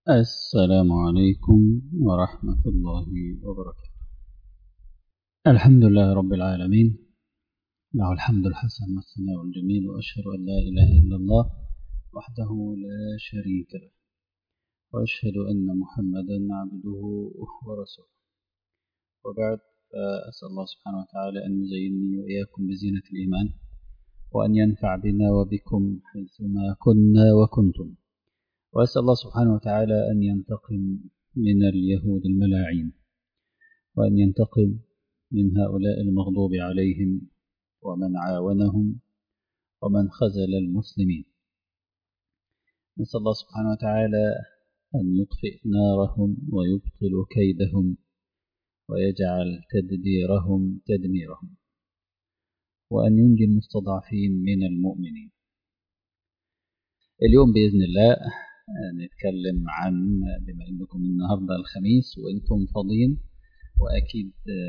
السلام عليكم ورحمة الله وبركاته الحمد لله رب العالمين له الحمد الحسن والثناء الجميل وأشهد أن لا إله إلا الله وحده لا شريك له وأشهد أن محمدا عبده ورسوله وبعد فأسأل الله سبحانه وتعالى أن يزينني وإياكم بزينة الإيمان وأن ينفع بنا وبكم حيثما كنا وكنتم وأسأل الله سبحانه وتعالى أن ينتقم من اليهود الملاعين وأن ينتقم من هؤلاء المغضوب عليهم ومن عاونهم ومن خزل المسلمين نسأل الله سبحانه وتعالى أن يطفئ نارهم ويبطل كيدهم ويجعل تدبيرهم تدميرهم وأن ينجي المستضعفين من المؤمنين اليوم بإذن الله نتكلم عن بما انكم النهارده الخميس وانتم فاضيين واكيد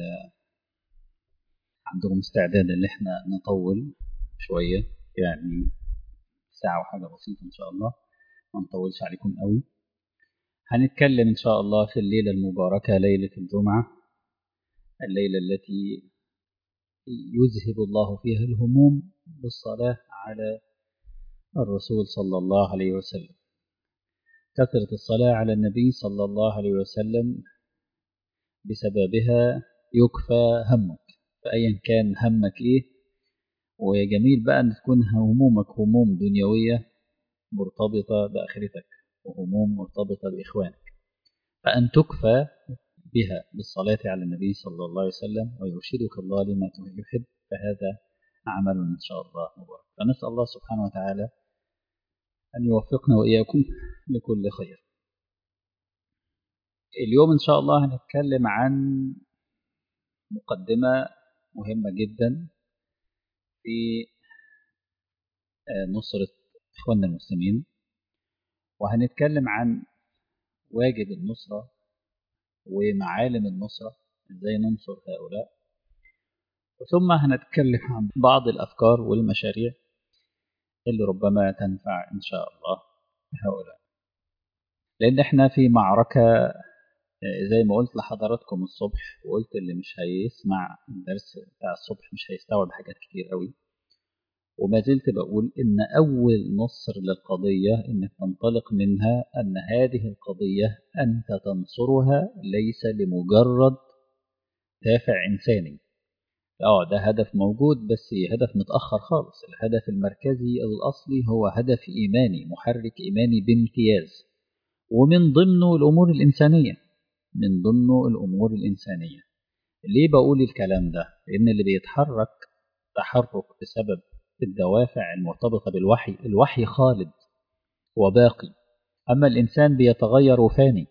عندكم استعداد ان احنا نطول شويه يعني ساعه وحاجه بسيطه ان شاء الله ما نطولش عليكم قوي هنتكلم ان شاء الله في الليله المباركه ليله الجمعه الليله التي يذهب الله فيها الهموم بالصلاه على الرسول صلى الله عليه وسلم كثرة الصلاة على النبي صلى الله عليه وسلم بسببها يكفى همك فأيا كان همك إيه وجميل بقى أن تكون همومك هموم دنيوية مرتبطة بآخرتك وهموم مرتبطة بإخوانك فأن تكفى بها بالصلاة على النبي صلى الله عليه وسلم ويرشدك الله لما يحب فهذا عمل إن شاء الله مبارك فنسأل الله سبحانه وتعالى أن يوفقنا وإياكم لكل خير اليوم إن شاء الله هنتكلم عن مقدمة مهمة جدا في نصرة إخواننا المسلمين وهنتكلم عن واجب النصرة ومعالم النصرة إزاي ننصر هؤلاء ثم هنتكلم عن بعض الأفكار والمشاريع اللي ربما تنفع إن شاء الله هؤلاء لأن احنا في معركة زي ما قلت لحضراتكم الصبح وقلت اللي مش هيسمع الدرس بتاع الصبح مش هيستوعب حاجات كتير قوي وما زلت بقول إن أول نصر للقضية إنك تنطلق منها أن هذه القضية أنت تنصرها ليس لمجرد دافع إنساني اه ده هدف موجود بس هدف متأخر خالص الهدف المركزي الأصلي هو هدف إيماني محرك إيماني بامتياز ومن ضمنه الأمور الإنسانية من ضمنه الأمور الإنسانية ليه بقول الكلام ده؟ لأن اللي بيتحرك تحرك بسبب الدوافع المرتبطة بالوحي الوحي خالد وباقي أما الإنسان بيتغير وفاني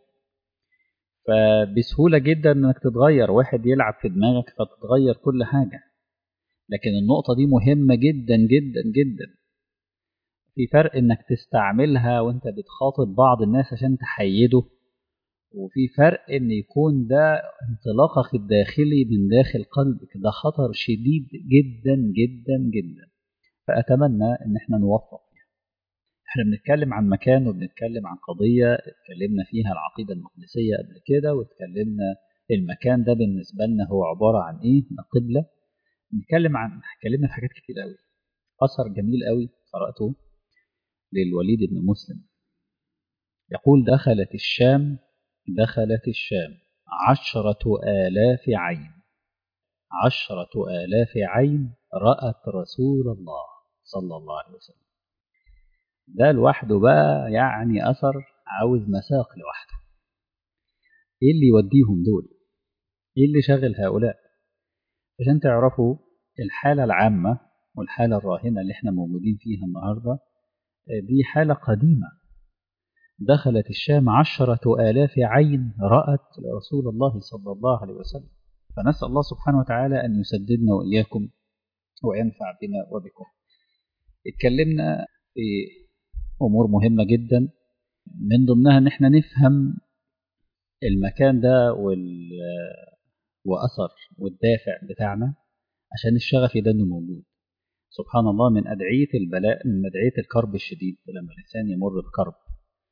فبسهولة جدا انك تتغير واحد يلعب في دماغك فتتغير كل حاجة لكن النقطة دي مهمة جدا جدا جدا في فرق انك تستعملها وانت بتخاطب بعض الناس عشان تحيده وفي فرق ان يكون ده انطلاقك الداخلي من داخل قلبك ده خطر شديد جدا جدا جدا فأتمنى ان احنا نوفق احنا بنتكلم عن مكان وبنتكلم عن قضية اتكلمنا فيها العقيدة المقدسية قبل كده واتكلمنا المكان ده بالنسبة لنا هو عبارة عن ايه ده قبلة بنتكلم عن اتكلمنا في حاجات كتير قوي أثر جميل قوي قرأته للوليد بن مسلم يقول دخلت الشام دخلت الشام عشرة آلاف عين عشرة آلاف عين رأت رسول الله صلى الله عليه وسلم ده لوحده بقى يعني أثر عاوز مساق لوحده إيه اللي يوديهم دول إيه اللي شغل هؤلاء عشان تعرفوا الحالة العامة والحالة الراهنة اللي احنا موجودين فيها النهاردة دي حالة قديمة دخلت الشام عشرة آلاف عين رأت رسول الله صلى الله عليه وسلم فنسأل الله سبحانه وتعالى أن يسددنا وإياكم وينفع بنا وبكم اتكلمنا في أمور مهمة جدا من ضمنها إن إحنا نفهم المكان ده وال... وأثر والدافع بتاعنا عشان الشغف ده إنه موجود سبحان الله من أدعية البلاء من أدعية الكرب الشديد لما الإنسان يمر بكرب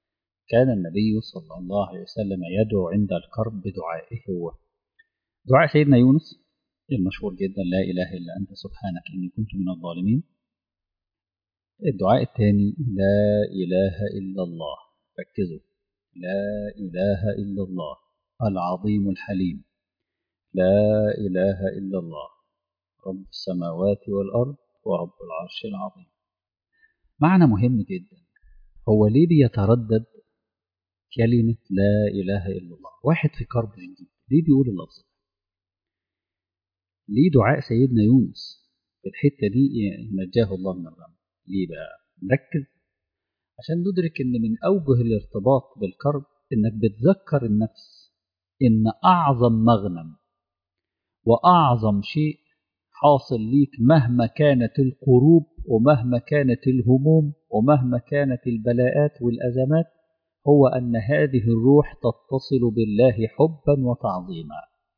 كان النبي صلى الله عليه وسلم يدعو عند الكرب بدعائه هو دعاء سيدنا يونس المشهور جدا لا إله إلا أنت سبحانك إني كنت من الظالمين الدعاء الثاني لا إله إلا الله ركزوا لا إله إلا الله العظيم الحليم لا إله إلا الله رب السماوات والأرض ورب العرش العظيم معنى مهم جدا هو ليه بيتردد كلمة لا إله إلا الله واحد في كرب جديد ليه بيقول اللفظ ليه دعاء سيدنا يونس في الحتة دي نجاه الله من الغم ليه بقى نركز عشان ندرك ان من اوجه الارتباط بالكرب انك بتذكر النفس ان اعظم مغنم واعظم شيء حاصل ليك مهما كانت القروب ومهما كانت الهموم ومهما كانت البلاءات والازمات هو ان هذه الروح تتصل بالله حبا وتعظيما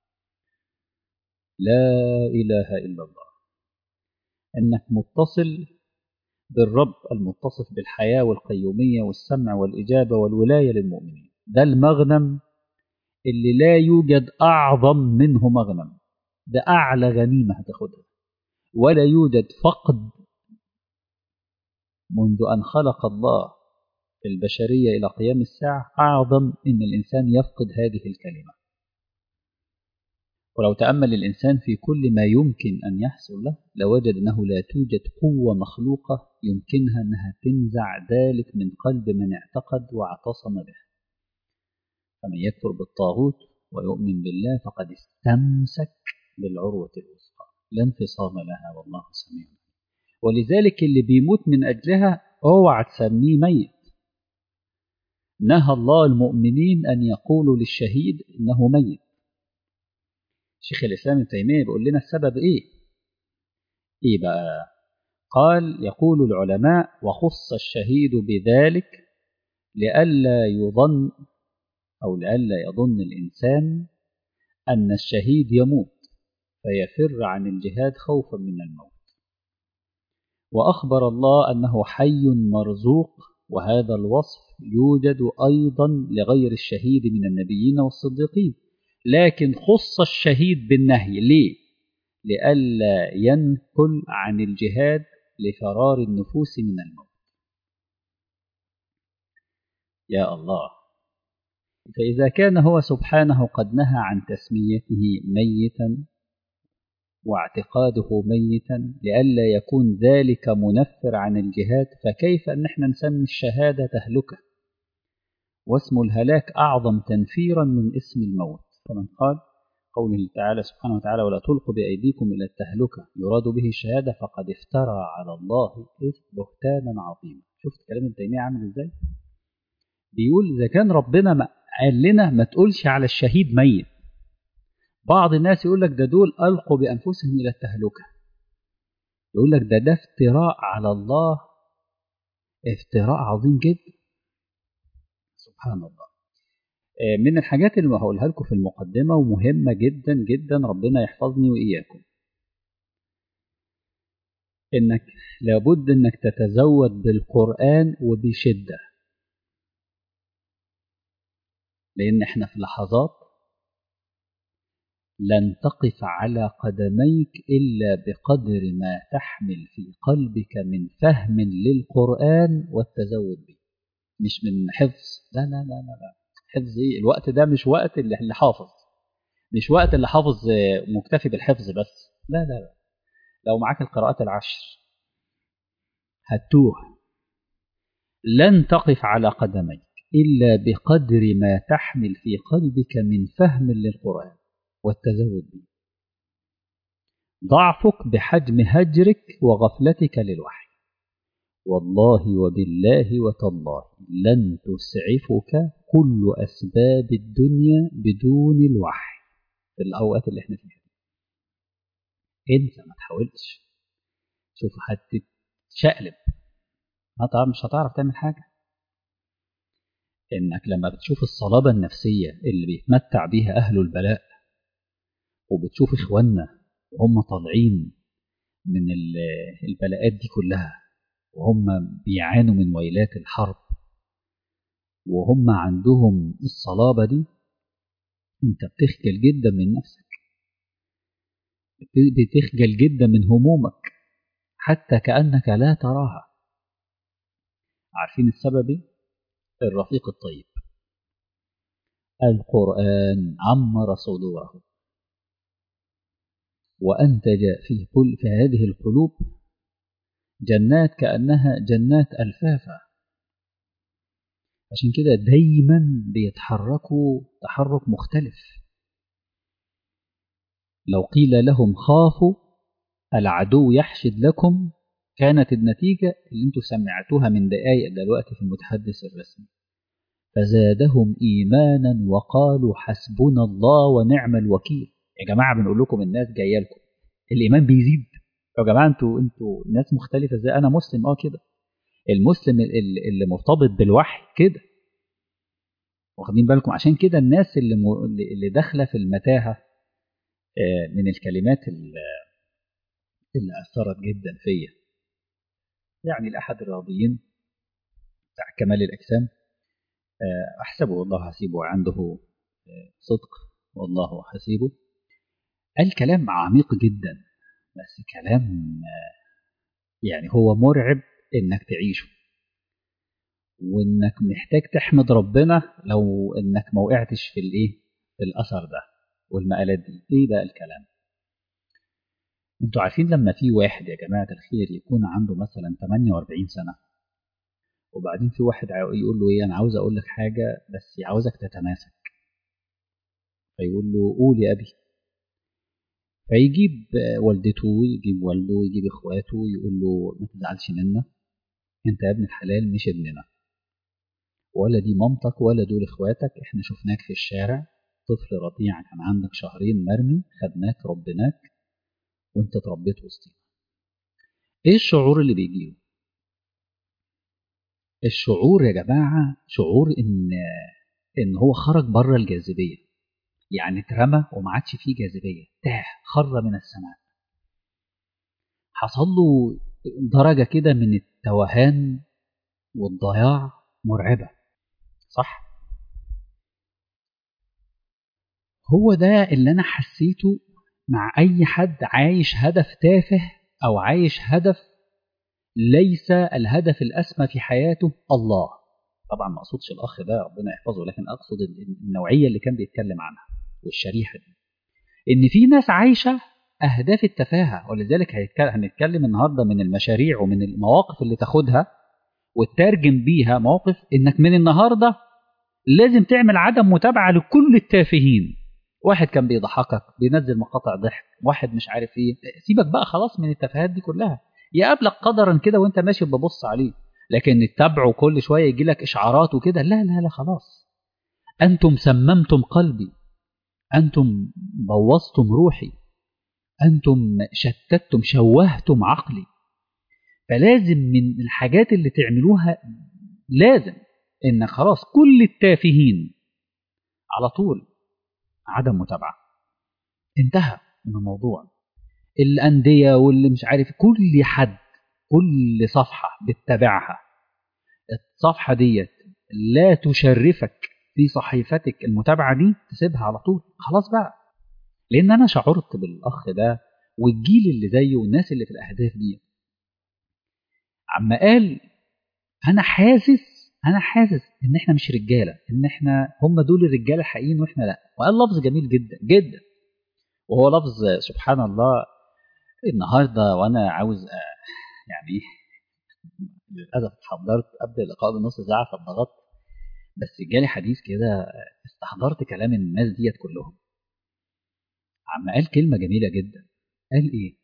لا اله الا الله انك متصل بالرب المتصف بالحياة والقيومية والسمع والإجابة والولاية للمؤمنين ده المغنم اللي لا يوجد أعظم منه مغنم ده أعلى غنيمة هتاخدها ولا يوجد فقد منذ أن خلق الله البشرية إلى قيام الساعة أعظم إن الإنسان يفقد هذه الكلمة ولو تأمل الإنسان في كل ما يمكن أن يحصل له لوجد أنه لا توجد قوة مخلوقة يمكنها أنها تنزع ذلك من قلب من اعتقد واعتصم به فمن يكفر بالطاغوت ويؤمن بالله فقد استمسك بالعروة الوثقى لا انفصام لها والله سميع ولذلك اللي بيموت من أجلها اوعى تسميه ميت نهى الله المؤمنين أن يقولوا للشهيد إنه ميت شيخ الإسلام ابن تيمية بيقول لنا السبب إيه؟ إيه بقى؟ قال يقول العلماء وخص الشهيد بذلك لئلا يظن أو لئلا يظن الإنسان أن الشهيد يموت فيفر عن الجهاد خوفا من الموت وأخبر الله أنه حي مرزوق وهذا الوصف يوجد أيضا لغير الشهيد من النبيين والصديقين لكن خص الشهيد بالنهي ليه لئلا ينقل عن الجهاد لفرار النفوس من الموت يا الله فإذا كان هو سبحانه قد نهى عن تسميته ميتا واعتقاده ميتا لئلا يكون ذلك منفر عن الجهاد فكيف أن احنا نسمي الشهادة تهلكة واسم الهلاك أعظم تنفيرا من اسم الموت فمن قال قوله تعالى سبحانه وتعالى ولا تلقوا بأيديكم إلى التهلكة يراد به الشهادة فقد افترى على الله بهتانا عظيما شفت كلام ابن تيمية عامل ازاي بيقول إذا كان ربنا ما قال لنا ما تقولش على الشهيد ميت بعض الناس يقول لك ده دول ألقوا بأنفسهم إلى التهلكة يقول لك ده ده افتراء على الله افتراء عظيم جدا سبحان الله من الحاجات اللي هقولها لكم في المقدمة ومهمة جدا جدا ربنا يحفظني وإياكم إنك لابد إنك تتزود بالقرآن وبشدة لأن إحنا في لحظات لن تقف على قدميك إلا بقدر ما تحمل في قلبك من فهم للقرآن والتزود به مش من حفظ لا لا لا لا, لا. حفظ ايه الوقت ده مش وقت اللي, اللي حافظ مش وقت اللي حافظ مكتفي بالحفظ بس لا لا لا لو معاك القراءات العشر هتوه لن تقف على قدميك إلا بقدر ما تحمل في قلبك من فهم للقرآن والتزود به ضعفك بحجم هجرك وغفلتك للوحي والله وبالله وتالله لن تسعفك كل أسباب الدنيا بدون الوحي في الأوقات اللي احنا فيها انسى ما تحاولش شوف هتتشقلب مش هتعرف تعمل حاجة انك لما بتشوف الصلابة النفسية اللي بيتمتع بيها أهل البلاء وبتشوف إخواننا وهم طالعين من البلاءات دي كلها وهم بيعانوا من ويلات الحرب وهم عندهم الصلابة دي انت بتخجل جدا من نفسك بتخجل جدا من همومك حتى كأنك لا تراها عارفين السبب ايه؟ الرفيق الطيب القرآن عمر صدوره وأنتج في كل في هذه القلوب جنات كأنها جنات ألفافا عشان كده دايما بيتحركوا تحرك مختلف لو قيل لهم خافوا العدو يحشد لكم كانت النتيجة اللي انتوا سمعتوها من دقايق دلوقتي في المتحدث الرسمي فزادهم إيمانا وقالوا حسبنا الله ونعم الوكيل يا جماعة بنقول لكم الناس جاية لكم الإيمان بيزيد يا جماعة انتوا انتوا ناس مختلفة ازاي أنا مسلم اه كده المسلم اللي مرتبط بالوحي كده واخدين بالكم عشان كده الناس اللي م... اللي داخله في المتاهه من الكلمات اللي اثرت جدا فيا يعني الاحد الرياضيين بتاع كمال الاجسام احسبه الله حسيبه عنده صدق والله حسيبه قال كلام عميق جدا بس كلام يعني هو مرعب انك تعيشه وانك محتاج تحمد ربنا لو انك ما وقعتش في الايه في الاثر ده والمقالات دي ايه بقى الكلام انتوا عارفين لما في واحد يا جماعه الخير يكون عنده مثلا 48 سنه وبعدين في واحد يقول له ايه انا عاوز اقول لك حاجه بس عاوزك تتماسك فيقول له قول يا ابي فيجيب والدته يجيب والده يجيب اخواته يقول له ما تزعلش منا انت يا ابن الحلال مش ابننا ولا دي مامتك ولا دول اخواتك احنا شفناك في الشارع طفل رضيع كان عندك شهرين مرمي خدناك ربناك وانت اتربيت وسطينا ايه الشعور اللي بيجيله الشعور يا جماعة شعور ان ان هو خرج بره الجاذبية يعني اترمى وما عادش فيه جاذبية تاه خر من السماء حصل له درجة كده من التوهان والضياع مرعبة صح؟ هو ده اللي أنا حسيته مع أي حد عايش هدف تافه أو عايش هدف ليس الهدف الأسمى في حياته الله طبعا ما أقصدش الأخ ده ربنا يحفظه لكن أقصد النوعية اللي كان بيتكلم عنها والشريحة دي إن في ناس عايشة أهداف التفاهة ولذلك هنتكلم النهاردة من المشاريع ومن المواقف اللي تاخدها وتترجم بيها موقف إنك من النهاردة لازم تعمل عدم متابعة لكل التافهين واحد كان بيضحكك بينزل مقاطع ضحك واحد مش عارف ايه سيبك بقى خلاص من التفاهات دي كلها يقابلك قدرا كده وانت ماشي ببص عليه لكن تتابعه كل شويه يجي لك اشعارات وكده لا لا لا خلاص انتم سممتم قلبي انتم بوظتم روحي انتم شتتتم شوهتم عقلي فلازم من الحاجات اللي تعملوها لازم ان خلاص كل التافهين على طول عدم متابعه انتهى من الموضوع الانديه واللي مش عارف كل حد كل صفحه بتتابعها الصفحه ديت لا تشرفك في صحيفتك المتابعه دي تسيبها على طول خلاص بقى لان انا شعرت بالاخ ده والجيل اللي زيه والناس اللي في الاهداف دي عما قال انا حاسس انا حاسس ان احنا مش رجاله ان احنا هم دول الرجاله الحقيقيين واحنا لا وقال لفظ جميل جدا جدا وهو لفظ سبحان الله النهارده وانا عاوز يعني للاسف اتحضرت قبل اللقاء بنص ساعه فاتضغطت بس جالي حديث كده استحضرت كلام الناس ديت كلهم عم قال كلمه جميله جدا قال ايه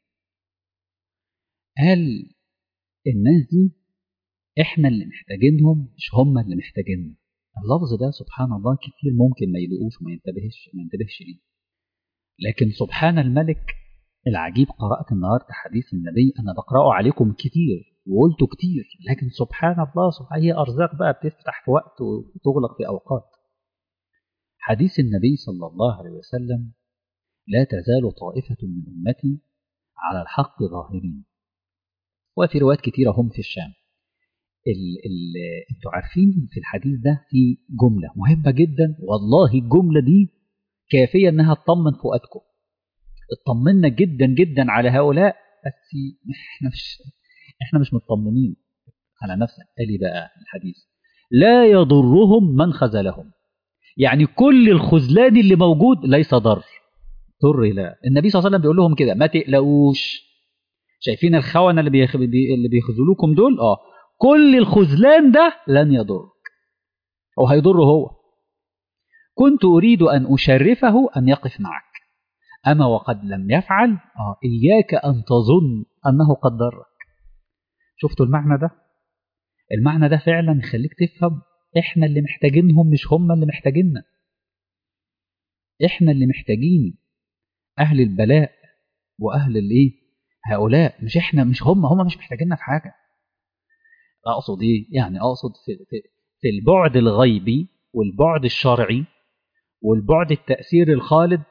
قال الناس دي احنا اللي محتاجينهم مش هم اللي محتاجيننا اللفظ ده سبحان الله كتير ممكن ما يدقوش وما ينتبهش ما ينتبهش ليه لكن سبحان الملك العجيب قرأت النهاردة حديث النبي أنا بقرأه عليكم كتير وقلته كتير لكن سبحان الله سبحان هي أرزاق بقى بتفتح في وقت وتغلق في أوقات حديث النبي صلى الله عليه وسلم لا تزال طائفة من أمتي على الحق ظاهرين وفي روايات كتيرة هم في الشام ال ال انتوا عارفين في الحديث ده في جمله مهمه جدا والله الجمله دي كافيه انها تطمن فؤادكم اطمنا جدا جدا على هؤلاء بس احنا مش احنا مش مطمنين على نفسك قال بقى الحديث لا يضرهم من خذلهم يعني كل الخذلان اللي موجود ليس ضر ضر لا النبي صلى الله عليه وسلم بيقول لهم كده ما تقلقوش شايفين الخونه اللي بيخ... اللي بيخذلوكم دول اه كل الخذلان ده لن يضرك او هيضره هو كنت اريد ان اشرفه ان يقف معك اما وقد لم يفعل اه اياك ان تظن انه قد ضرك شفتوا المعنى ده المعنى ده فعلا يخليك تفهم احنا اللي محتاجينهم مش هم اللي محتاجيننا احنا اللي محتاجين اهل البلاء واهل الايه هؤلاء مش احنا مش هم هم مش محتاجيننا في حاجه اقصد ايه يعني اقصد في, في, في البعد الغيبي والبعد الشرعي والبعد التاثير الخالد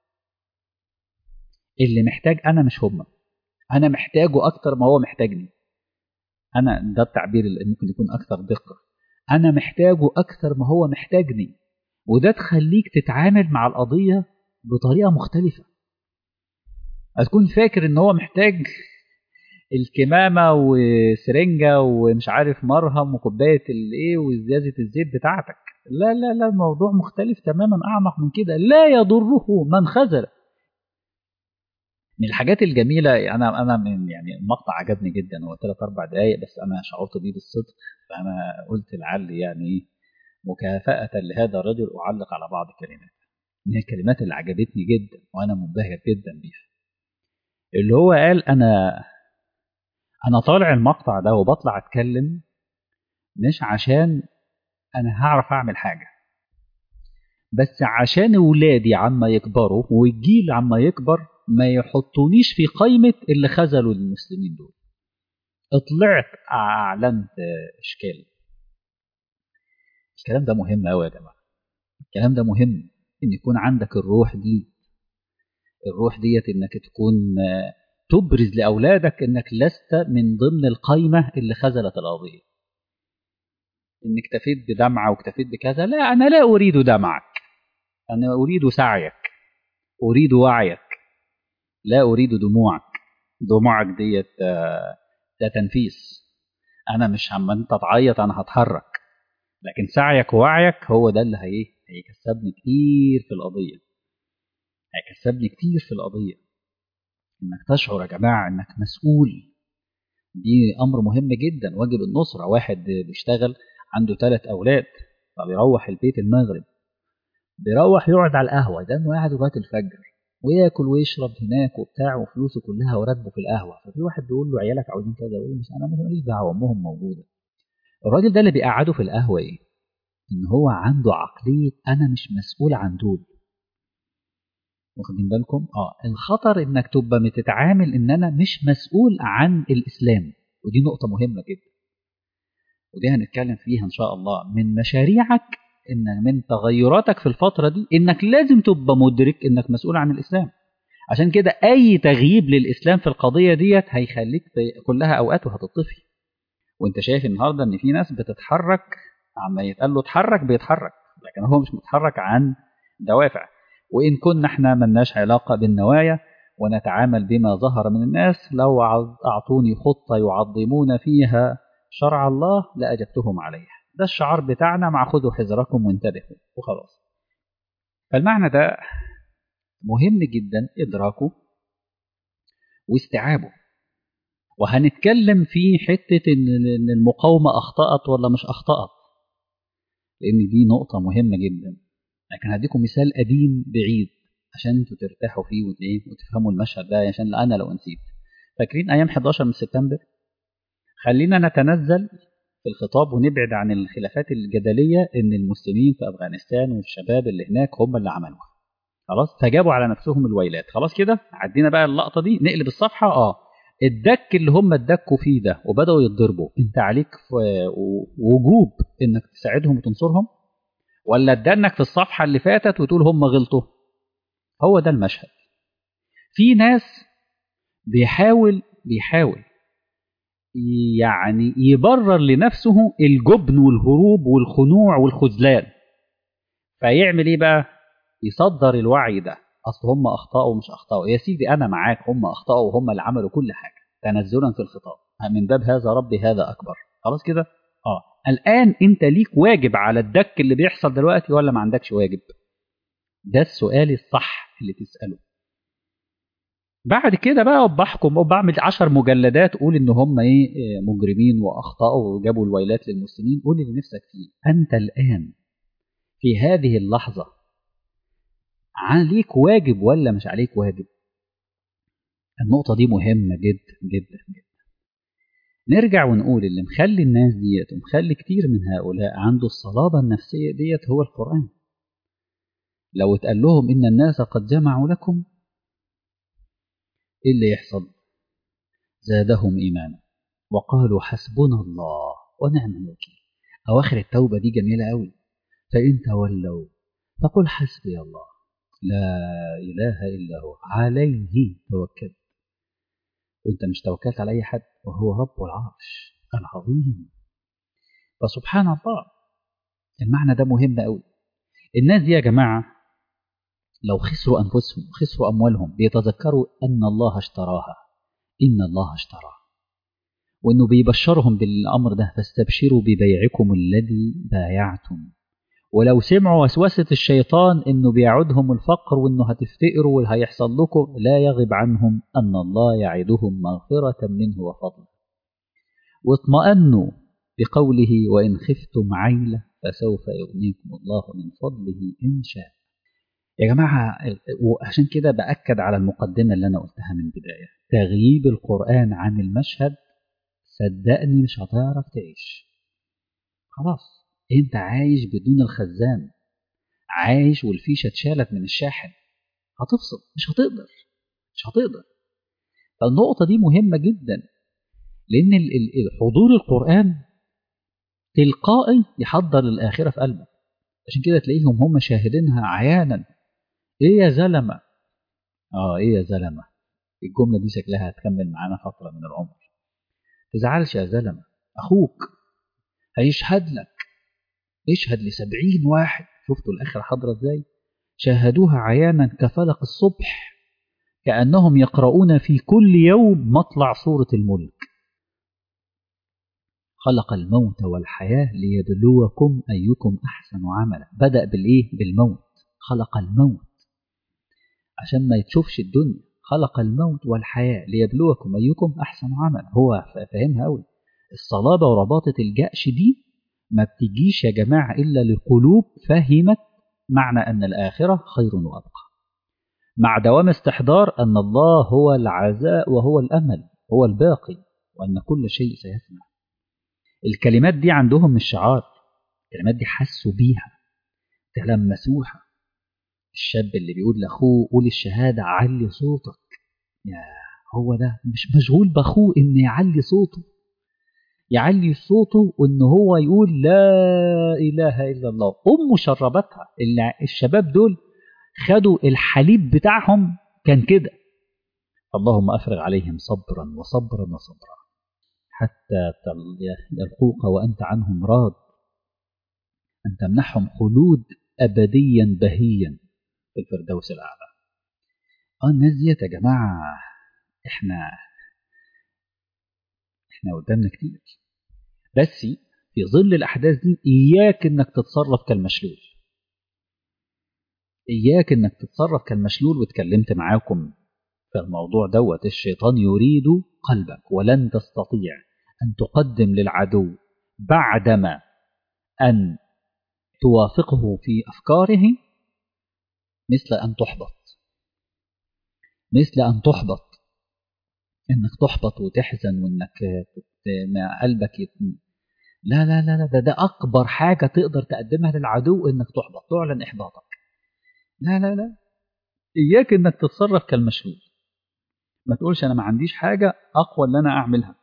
اللي محتاج انا مش هم انا محتاجه اكتر ما هو محتاجني انا ده التعبير اللي ممكن يكون اكثر دقه انا محتاجه اكثر ما هو محتاجني وده تخليك تتعامل مع القضيه بطريقه مختلفه هتكون فاكر ان هو محتاج الكمامه وسرنجه ومش عارف مرهم وكوبايه الايه وزياده الزيت بتاعتك لا لا لا الموضوع مختلف تماما اعمق من كده لا يضره من خذل من الحاجات الجميله انا انا من يعني المقطع عجبني جدا هو ثلاث اربع دقائق بس انا شعرت بيه بالصدق فانا قلت لعلي يعني مكافاه لهذا الرجل اعلق على بعض الكلمات من الكلمات اللي عجبتني جدا وانا منبهر جدا بيها اللي هو قال انا انا طالع المقطع ده وبطلع اتكلم مش عشان انا هعرف اعمل حاجه بس عشان ولادي عما يكبروا والجيل عما يكبر ما يحطونيش في قائمة اللي خذلوا المسلمين دول طلعت أعلنت إشكال الكلام ده مهم أوي يا جماعة الكلام ده مهم إن يكون عندك الروح دي الروح ديت إنك تكون تبرز لأولادك إنك لست من ضمن القائمة اللي خذلت القضية إن اكتفيت بدمعة واكتفيت بكذا لا أنا لا أريد دمعك أنا أريد سعيك أريد وعيك لا أريد دموعك دموعك ديت ده تنفيس أنا مش عم أنت تعيط أنا هتحرك لكن سعيك ووعيك هو ده اللي هي هيكسبني كتير في القضية هيكسبني كتير في القضية إنك تشعر يا جماعة إنك مسؤول دي أمر مهم جدا واجب النصرة واحد بيشتغل عنده ثلاث أولاد فبيروح البيت المغرب بيروح يقعد على القهوة ده إنه قاعد لغاية الفجر وياكل ويشرب هناك وبتاع وفلوسه كلها وراتبه في القهوه ففي واحد بيقول له عيالك عاوزين كذا يقول له مش انا ماليش دعوه امهم موجوده الراجل ده اللي بيقعده في القهوه ايه ان هو عنده عقليه انا مش مسؤول عن دول واخدين بالكم اه الخطر انك تبقى بتتعامل ان انا مش مسؤول عن الاسلام ودي نقطه مهمه جدا ودي هنتكلم فيها ان شاء الله من مشاريعك ان من تغيراتك في الفتره دي انك لازم تبقى مدرك انك مسؤول عن الاسلام عشان كده اي تغييب للاسلام في القضيه ديت هيخليك كلها اوقات وهتطفي وانت شايف النهارده ان في ناس بتتحرك عما يتقال له اتحرك بيتحرك لكن هو مش متحرك عن دوافع وان كنا احنا ملناش علاقه بالنوايا ونتعامل بما ظهر من الناس لو اعطوني خطه يعظمون فيها شرع الله لاجبتهم عليها ده الشعار بتاعنا مع خذوا حذركم وانتبهوا وخلاص فالمعنى ده مهم جدا إدراكه واستيعابه وهنتكلم في حتة إن المقاومة أخطأت ولا مش أخطأت لأن دي نقطة مهمة جدا لكن هديكم مثال قديم بعيد عشان انتوا ترتاحوا فيه وتفهموا المشهد ده عشان أنا لو نسيت فاكرين أيام 11 من سبتمبر خلينا نتنزل في الخطاب ونبعد عن الخلافات الجدلية إن المسلمين في أفغانستان والشباب اللي هناك هم اللي عملوها خلاص فجابوا على نفسهم الويلات خلاص كده عدينا بقى اللقطة دي نقلب الصفحة اه الدك اللي هم اتدكوا فيه ده وبدأوا يتضربوا انت عليك وجوب انك تساعدهم وتنصرهم ولا ادانك في الصفحة اللي فاتت وتقول هم غلطوا هو ده المشهد في ناس بيحاول بيحاول يعني يبرر لنفسه الجبن والهروب والخنوع والخذلان فيعمل ايه بقى يصدر الوعي ده اصل هم اخطاوا ومش اخطاوا يا سيدي انا معاك هم اخطاوا وهم اللي عملوا كل حاجه تنزلا في الخطاب من باب هذا ربي هذا اكبر خلاص كده اه الان انت ليك واجب على الدك اللي بيحصل دلوقتي ولا ما عندكش واجب ده السؤال الصح اللي تساله بعد كده بقى بحكم وبعمل عشر مجلدات قول ان هم ايه مجرمين واخطاوا وجابوا الويلات للمسلمين قول اللي نفسك فيه انت الان في هذه اللحظه عليك واجب ولا مش عليك واجب النقطه دي مهمه جدا جدا جدا نرجع ونقول اللي مخلي الناس ديت ومخلي كتير من هؤلاء عنده الصلابه النفسيه ديت هو القران لو اتقال لهم ان الناس قد جمعوا لكم ايه اللي يحصل زادهم ايمانا وقالوا حسبنا الله ونعم الوكيل اواخر التوبه دي جميله قوي فان تولوا فقل حسبي الله لا اله الا هو عليه توكلت وانت مش توكلت على اي حد وهو رب العرش العظيم فسبحان الله المعنى ده مهم قوي الناس دي يا جماعه لو خسروا أنفسهم خسروا أموالهم بيتذكروا أن الله اشتراها إن الله اشتراها وأنه بيبشرهم بالأمر ده فاستبشروا ببيعكم الذي بايعتم ولو سمعوا وسوسة الشيطان أنه بيعدهم الفقر وأنه هتفتقروا وهيحصل لكم لا يغب عنهم أن الله يعدهم مغفرة منه وفضل واطمأنوا بقوله وإن خفتم عيلة فسوف يغنيكم الله من فضله إن شاء يا جماعة وعشان كده بأكد على المقدمة اللي أنا قلتها من البداية تغييب القرآن عن المشهد صدقني مش هتعرف تعيش خلاص انت عايش بدون الخزان عايش والفيشة اتشالت من الشاحن هتفصل مش هتقدر مش هتقدر فالنقطة دي مهمة جدا لأن حضور القرآن تلقائي يحضر الآخرة في قلبك عشان كده تلاقيهم هم شاهدينها عيانا ايه يا زلمة اه ايه يا زلمة الجملة دي شكلها هتكمل معانا فترة من العمر تزعلش يا زلمة اخوك هيشهد لك اشهد لسبعين واحد شفتوا الاخر حضرة ازاي شاهدوها عيانا كفلق الصبح كأنهم يقرؤون في كل يوم مطلع سورة الملك خلق الموت والحياة ليبلوكم أيكم أحسن عملا بدأ بالإيه؟ بالموت خلق الموت عشان ما يتشوفش الدنيا خلق الموت والحياة ليبلوكم أيكم أحسن عملا هو فاهمها أوي الصلابة ورباطة الجأش دي ما بتجيش يا جماعة إلا لقلوب فهمت معنى أن الآخرة خير وأبقى مع دوام استحضار أن الله هو العزاء وهو الأمل هو الباقي وأن كل شيء سيفنى الكلمات دي عندهم مش شعار الكلمات دي حسوا بيها تلمسوها الشاب اللي بيقول لاخوه قول الشهاده علي صوتك يا هو ده مش مشغول باخوه ان يعلي صوته يعلي صوته وان هو يقول لا اله الا الله امه شربتها الشباب دول خدوا الحليب بتاعهم كان كده اللهم افرغ عليهم صبرا وصبرا وصبرا حتى يلقوك وأنت عنهم راض أن تمنحهم خلود أبديا بهيا في الفردوس الأعلى آه الناس ديت يا جماعة إحنا إحنا قدامنا كتير بس في ظل الأحداث دي إياك إنك تتصرف كالمشلول إياك إنك تتصرف كالمشلول واتكلمت معاكم في الموضوع دوت الشيطان يريد قلبك ولن تستطيع أن تقدم للعدو بعدما أن توافقه في أفكاره مثل أن تحبط مثل أن تحبط إنك تحبط وتحزن وإنك مع قلبك يت... لا لا لا لا ده, ده أكبر حاجة تقدر تقدمها للعدو إنك تحبط تعلن إحباطك لا لا لا إياك إنك تتصرف كالمشلول ما تقولش أنا ما عنديش حاجة أقوى اللي أنا أعملها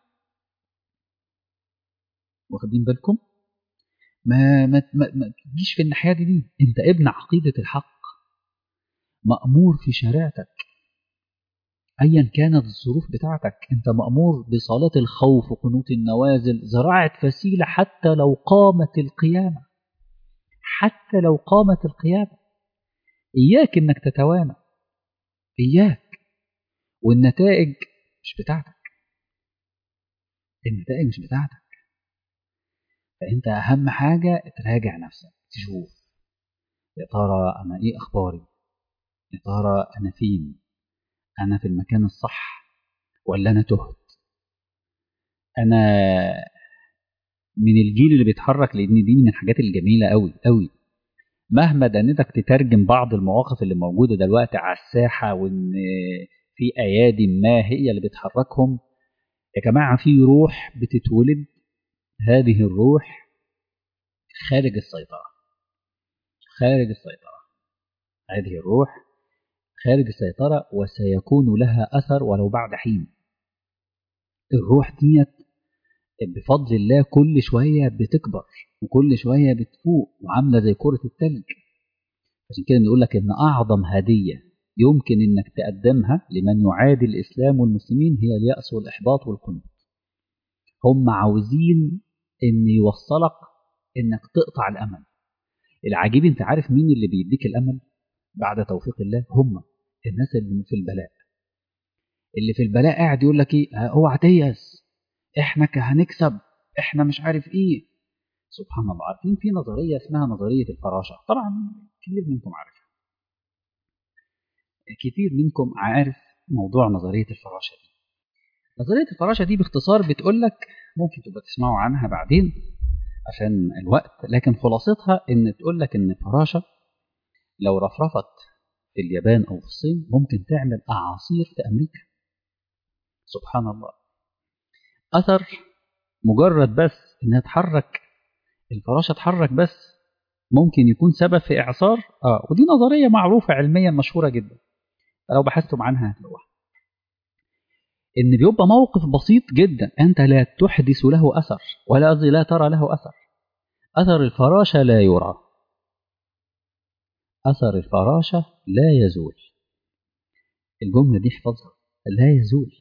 واخدين بالكم ما ما ما, ما تجيش في الناحية دي, دي أنت ابن عقيدة الحق مأمور في شريعتك أيا كانت الظروف بتاعتك أنت مأمور بصلاة الخوف وقنوت النوازل زراعة فسيلة حتى لو قامت القيامة حتى لو قامت القيامة إياك إنك تتوانى إياك والنتائج مش بتاعتك النتائج مش بتاعتك فأنت أهم حاجة تراجع نفسك تشوف يا ترى أنا إيه أخباري يا ترى أنا فين أنا في المكان الصح ولا أنا تهت أنا من الجيل اللي بيتحرك لأن دي من الحاجات الجميلة أوي أوي مهما دنتك تترجم بعض المواقف اللي موجودة دلوقتي على الساحة وإن في أيادي ما هي اللي بتحركهم يا جماعة في روح بتتولد هذه الروح خارج السيطرة خارج السيطرة هذه الروح خارج السيطرة وسيكون لها أثر ولو بعد حين الروح ديت بفضل الله كل شوية بتكبر وكل شوية بتفوق وعاملة زي كرة التلج عشان كده نقول لك إن أعظم هدية يمكن إنك تقدمها لمن يعادي الإسلام والمسلمين هي اليأس والإحباط والقنوط هم عاوزين إن يوصلك إنك تقطع الأمل العجيب أنت عارف مين اللي بيديك الأمل بعد توفيق الله هم الناس اللي في البلاء اللي في البلاء قاعد يقول لك ايه اوعى تيأس احنا هنكسب احنا مش عارف ايه سبحان الله عارفين في نظريه اسمها نظريه الفراشه طبعا كثير منكم عارفها كثير منكم عارف موضوع نظريه الفراشه دي نظريه الفراشه دي باختصار بتقول لك ممكن تبقى تسمعوا عنها بعدين عشان الوقت لكن خلاصتها ان تقول لك ان الفراشه لو رفرفت في اليابان او في الصين ممكن تعمل اعاصير في امريكا سبحان الله اثر مجرد بس انها تحرك الفراشه تحرك بس ممكن يكون سبب في اعصار اه ودي نظريه معروفه علميا مشهوره جدا لو بحثتم عنها هتلاقوها ان بيبقى موقف بسيط جدا انت لا تحدث له اثر ولا قصدي لا ترى له اثر اثر الفراشه لا يرى اثر الفراشه لا يزول الجمله دي احفظها لا يزول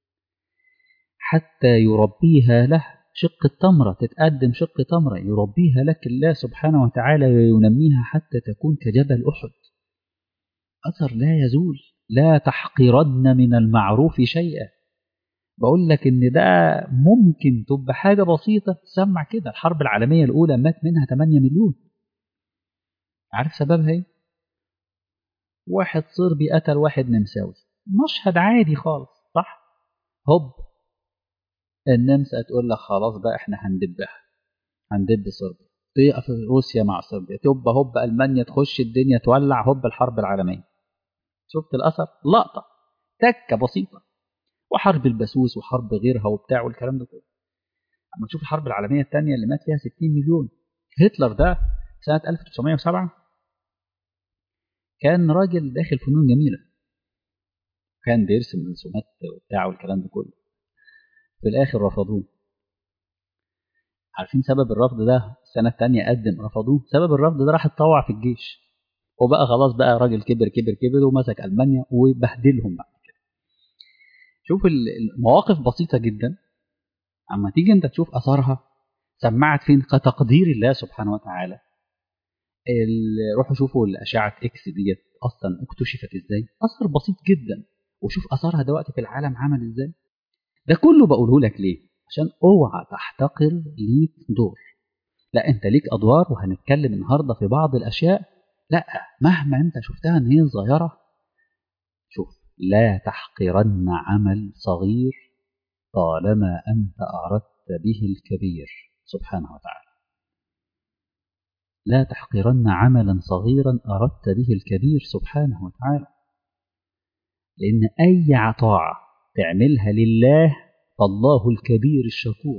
حتى يربيها له شق التمرة تتقدم شق تمرة يربيها لك الله سبحانه وتعالى وينميها حتى تكون كجبل أحد أثر لا يزول لا تحقرن من المعروف شيئا بقول لك إن ده ممكن تبقى حاجة بسيطة سمع كده الحرب العالمية الأولى مات منها 8 مليون عارف سببها إيه؟ واحد صربي قتل واحد نمساوي مشهد عادي خالص صح؟ هوب النمسا تقول لك خلاص بقى احنا هندبها هندب صربيا تقف روسيا مع صربيا تبقى هوب المانيا تخش الدنيا تولع هوب الحرب العالميه شفت الاثر لقطه تكه بسيطه وحرب البسوس وحرب غيرها وبتاع والكلام ده كله اما تشوف الحرب العالميه الثانيه اللي مات فيها 60 مليون هتلر ده سنه 1907 كان راجل داخل فنون جميله كان بيرسم رسومات وبتاع والكلام ده كله في الآخر رفضوه عارفين سبب الرفض ده السنة التانية قدم رفضوه سبب الرفض ده راح اتطوع في الجيش وبقى خلاص بقى راجل كبر كبر كبر ومسك ألمانيا وبهدلهم بعد كده شوف المواقف بسيطة جدا أما تيجي أنت تشوف أثرها سمعت فين كتقدير الله سبحانه وتعالى روحوا شوفوا الأشعة إكس ديت أصلا اكتشفت إزاي أثر بسيط جدا وشوف أثرها دلوقتي في العالم عمل إزاي ده كله بقوله لك ليه عشان اوعى تحتقر ليك دور لا انت ليك ادوار وهنتكلم النهارده في بعض الاشياء لا مهما انت شفتها ان هي صغيره شوف لا تحقرن عمل صغير طالما انت اردت به الكبير سبحانه وتعالى لا تحقرن عملا صغيرا اردت به الكبير سبحانه وتعالى لان اي طاعه تعملها لله فالله الكبير الشكور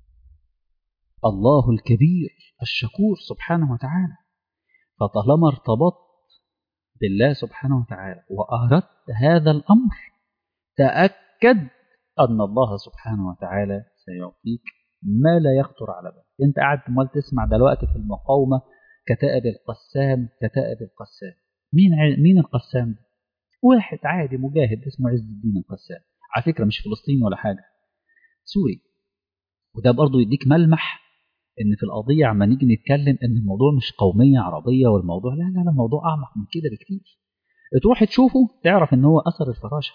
الله الكبير الشكور سبحانه وتعالى فطالما ارتبطت بالله سبحانه وتعالى وأردت هذا الأمر تأكد أن الله سبحانه وتعالى سيعطيك ما لا يخطر على بالك أنت قاعد مال تسمع دلوقتي في المقاومة كتائب القسام كتائب القسام مين مين القسام ده؟ واحد عادي مجاهد اسمه عز الدين القسام على فكرة مش فلسطيني ولا حاجة سوري وده برضه يديك ملمح ان في القضية عما نيجي نتكلم ان الموضوع مش قومية عربية والموضوع لا لا لا الموضوع اعمق من كده بكتير تروح تشوفه تعرف ان هو اثر الفراشة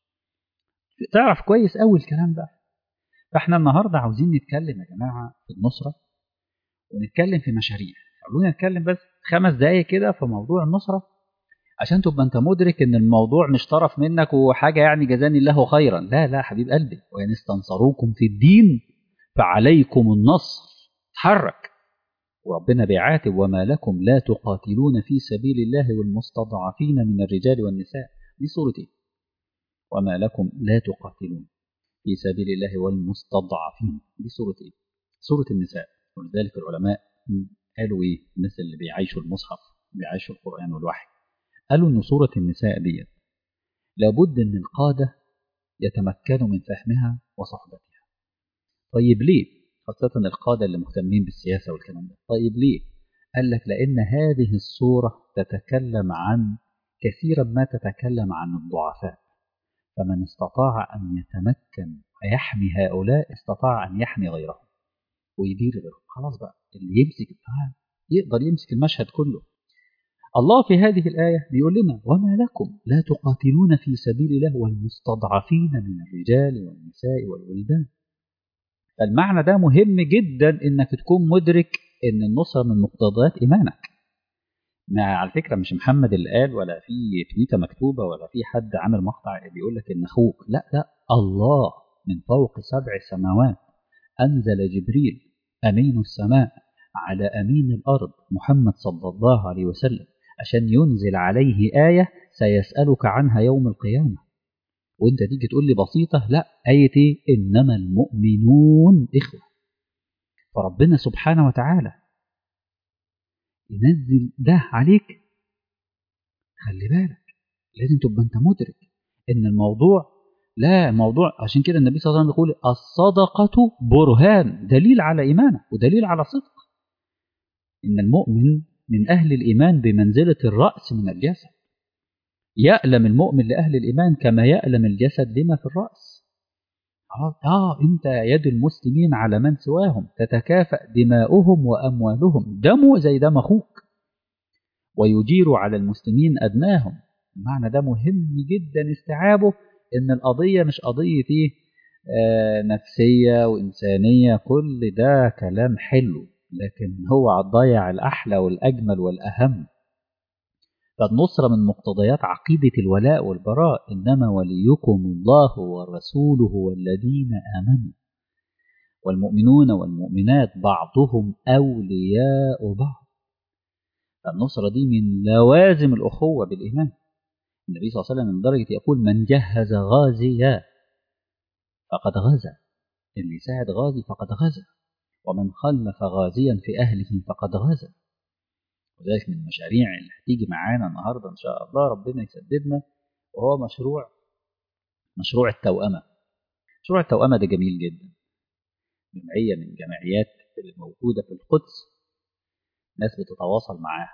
تعرف كويس قوي الكلام ده فاحنا النهاردة عاوزين نتكلم يا جماعة في النصرة ونتكلم في مشاريع خلونا نتكلم بس خمس دقايق كده في موضوع النصرة عشان تبقى انت مدرك ان الموضوع مش طرف منك وحاجة يعني جزاني الله خيرا لا لا حبيب قلبي وإن استنصروكم في الدين فعليكم النصر تحرك وربنا بيعاتب وما لكم لا تقاتلون في سبيل الله والمستضعفين من الرجال والنساء دي سورة ايه وما لكم لا تقاتلون في سبيل الله والمستضعفين دي سورة ايه سورة النساء ولذلك العلماء قالوا ايه الناس اللي بيعيشوا المصحف بيعيشوا القرآن والوحي قالوا ان سورة النساء ديت لابد ان القادة يتمكنوا من فهمها وصحبتها طيب ليه خاصة القادة اللي مهتمين بالسياسة والكلام ده طيب ليه قال لك لأن هذه الصورة تتكلم عن كثيرا ما تتكلم عن الضعفاء فمن استطاع أن يتمكن ويحمي هؤلاء استطاع أن يحمي غيرهم ويدير غيرهم خلاص بقى اللي يمسك الفهم يقدر يمسك المشهد كله الله في هذه الآية بيقول لنا وما لكم لا تقاتلون في سبيل الله والمستضعفين من الرجال والنساء والولدان فالمعنى ده مهم جدا انك تكون مدرك ان النصرة من مقتضيات ايمانك ما على فكرة مش محمد اللي قال ولا في تويتة مكتوبة ولا في حد عامل مقطع بيقول لك ان اخوك لا لا الله من فوق سبع سماوات انزل جبريل امين السماء على امين الارض محمد صلى الله عليه وسلم عشان ينزل عليه آية سيسألك عنها يوم القيامة وانت تيجي تقول لي بسيطة لا آية ايه إنما المؤمنون إخوة فربنا سبحانه وتعالى ينزل ده عليك خلي بالك لازم تبقى انت مدرك ان الموضوع لا الموضوع عشان كده النبي صلى الله عليه وسلم يقول الصدقة برهان دليل على إيمانك ودليل على صدق إن المؤمن من أهل الإيمان بمنزلة الرأس من الجسد يألم المؤمن لأهل الإيمان كما يألم الجسد لما في الرأس آه أنت يد المسلمين على من سواهم تتكافأ دماؤهم وأموالهم دمه زي دم أخوك ويجير على المسلمين أدناهم المعنى ده مهم جدا استيعابه إن القضية مش قضية إيه آه نفسية وإنسانية كل ده كلام حلو لكن هو الضيع الأحلى والأجمل والأهم فالنصرة من مقتضيات عقيدة الولاء والبراء إنما وليكم الله ورسوله والذين آمنوا والمؤمنون والمؤمنات بعضهم أولياء بعض فالنصرة دي من لوازم الأخوة بالإيمان النبي صلى الله عليه وسلم من درجة يقول من جهز غازيا فقد غزا اللي يساعد غازي فقد غزا ومن خلف غازيا في أهله فقد غزا وذلك من المشاريع اللي هتيجي معانا النهاردة إن شاء الله ربنا يسددنا وهو مشروع مشروع التوأمة مشروع التوأمة ده جميل جدا جمعية من الجمعيات اللي موجودة في القدس ناس بتتواصل معاها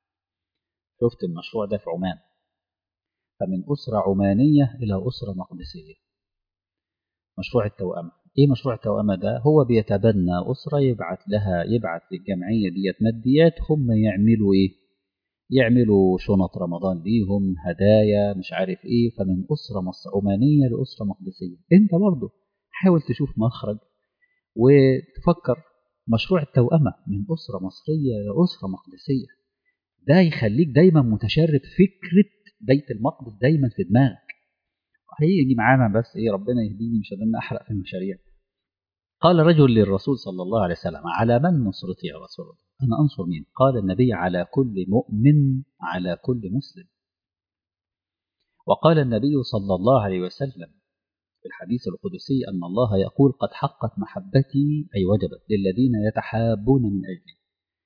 شفت المشروع ده في عمان فمن أسرة عمانية إلى أسرة مقدسية مشروع التوأمة ايه مشروع التوأمة ده هو بيتبنى أسرة يبعت لها يبعت للجمعية ديت ماديات هم يعملوا ايه يعملوا شنط رمضان ليهم هدايا مش عارف ايه فمن أسرة مصر عمانية لأسرة مقدسية انت برضه حاول تشوف مخرج وتفكر مشروع التوأمة من أسرة مصرية لأسرة مقدسية ده يخليك دايما متشرب فكرة بيت المقدس دايما في دماغك هيجي معانا بس ايه ربنا يهديني مش قادر احرق في المشاريع قال رجل للرسول صلى الله عليه وسلم على من نصرتي يا رسول الله انا انصر مين قال النبي على كل مؤمن على كل مسلم وقال النبي صلى الله عليه وسلم في الحديث القدسي ان الله يقول قد حقت محبتي اي وجبت للذين يتحابون من اجلي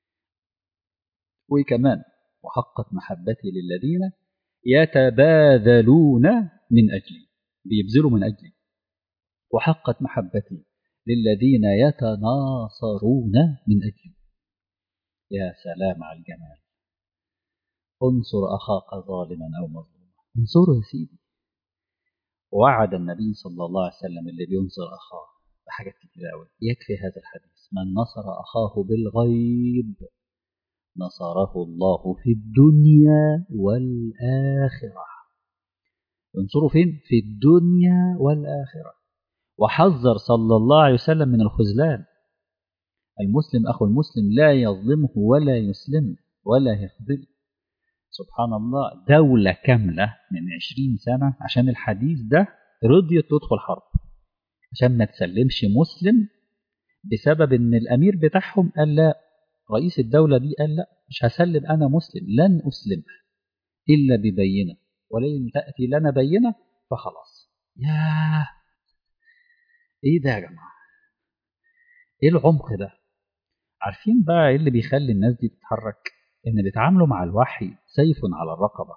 وكمان وحقت محبتي للذين يتباذلون من أجلي بيبذلوا من أجلي وحقت محبتي للذين يتناصرون من أجلي يا سلام على الجمال انصر أخاك ظالما أو مظلوما انصروا يا سيدي وعد النبي صلى الله عليه وسلم اللي بينصر أخاه بحاجات كتير قوي يكفي هذا الحديث من نصر أخاه بالغيب نصره الله في الدنيا والآخرة ينصره فين؟ في الدنيا والآخرة وحذر صلى الله عليه وسلم من الخذلان المسلم أخو المسلم لا يظلمه ولا يسلمه ولا يخذله سبحان الله دولة كاملة من عشرين سنة عشان الحديث ده رضيت تدخل حرب عشان ما تسلمش مسلم بسبب ان الامير بتاعهم قال لا رئيس الدولة دي قال لا مش هسلم انا مسلم لن اسلمها الا ببينة ولن تأتي لنا بينة فخلاص ياه ايه ده يا جماعة ايه العمق ده عارفين بقى ايه اللي بيخلي الناس دي تتحرك ان بيتعاملوا مع الوحي سيف على الرقبة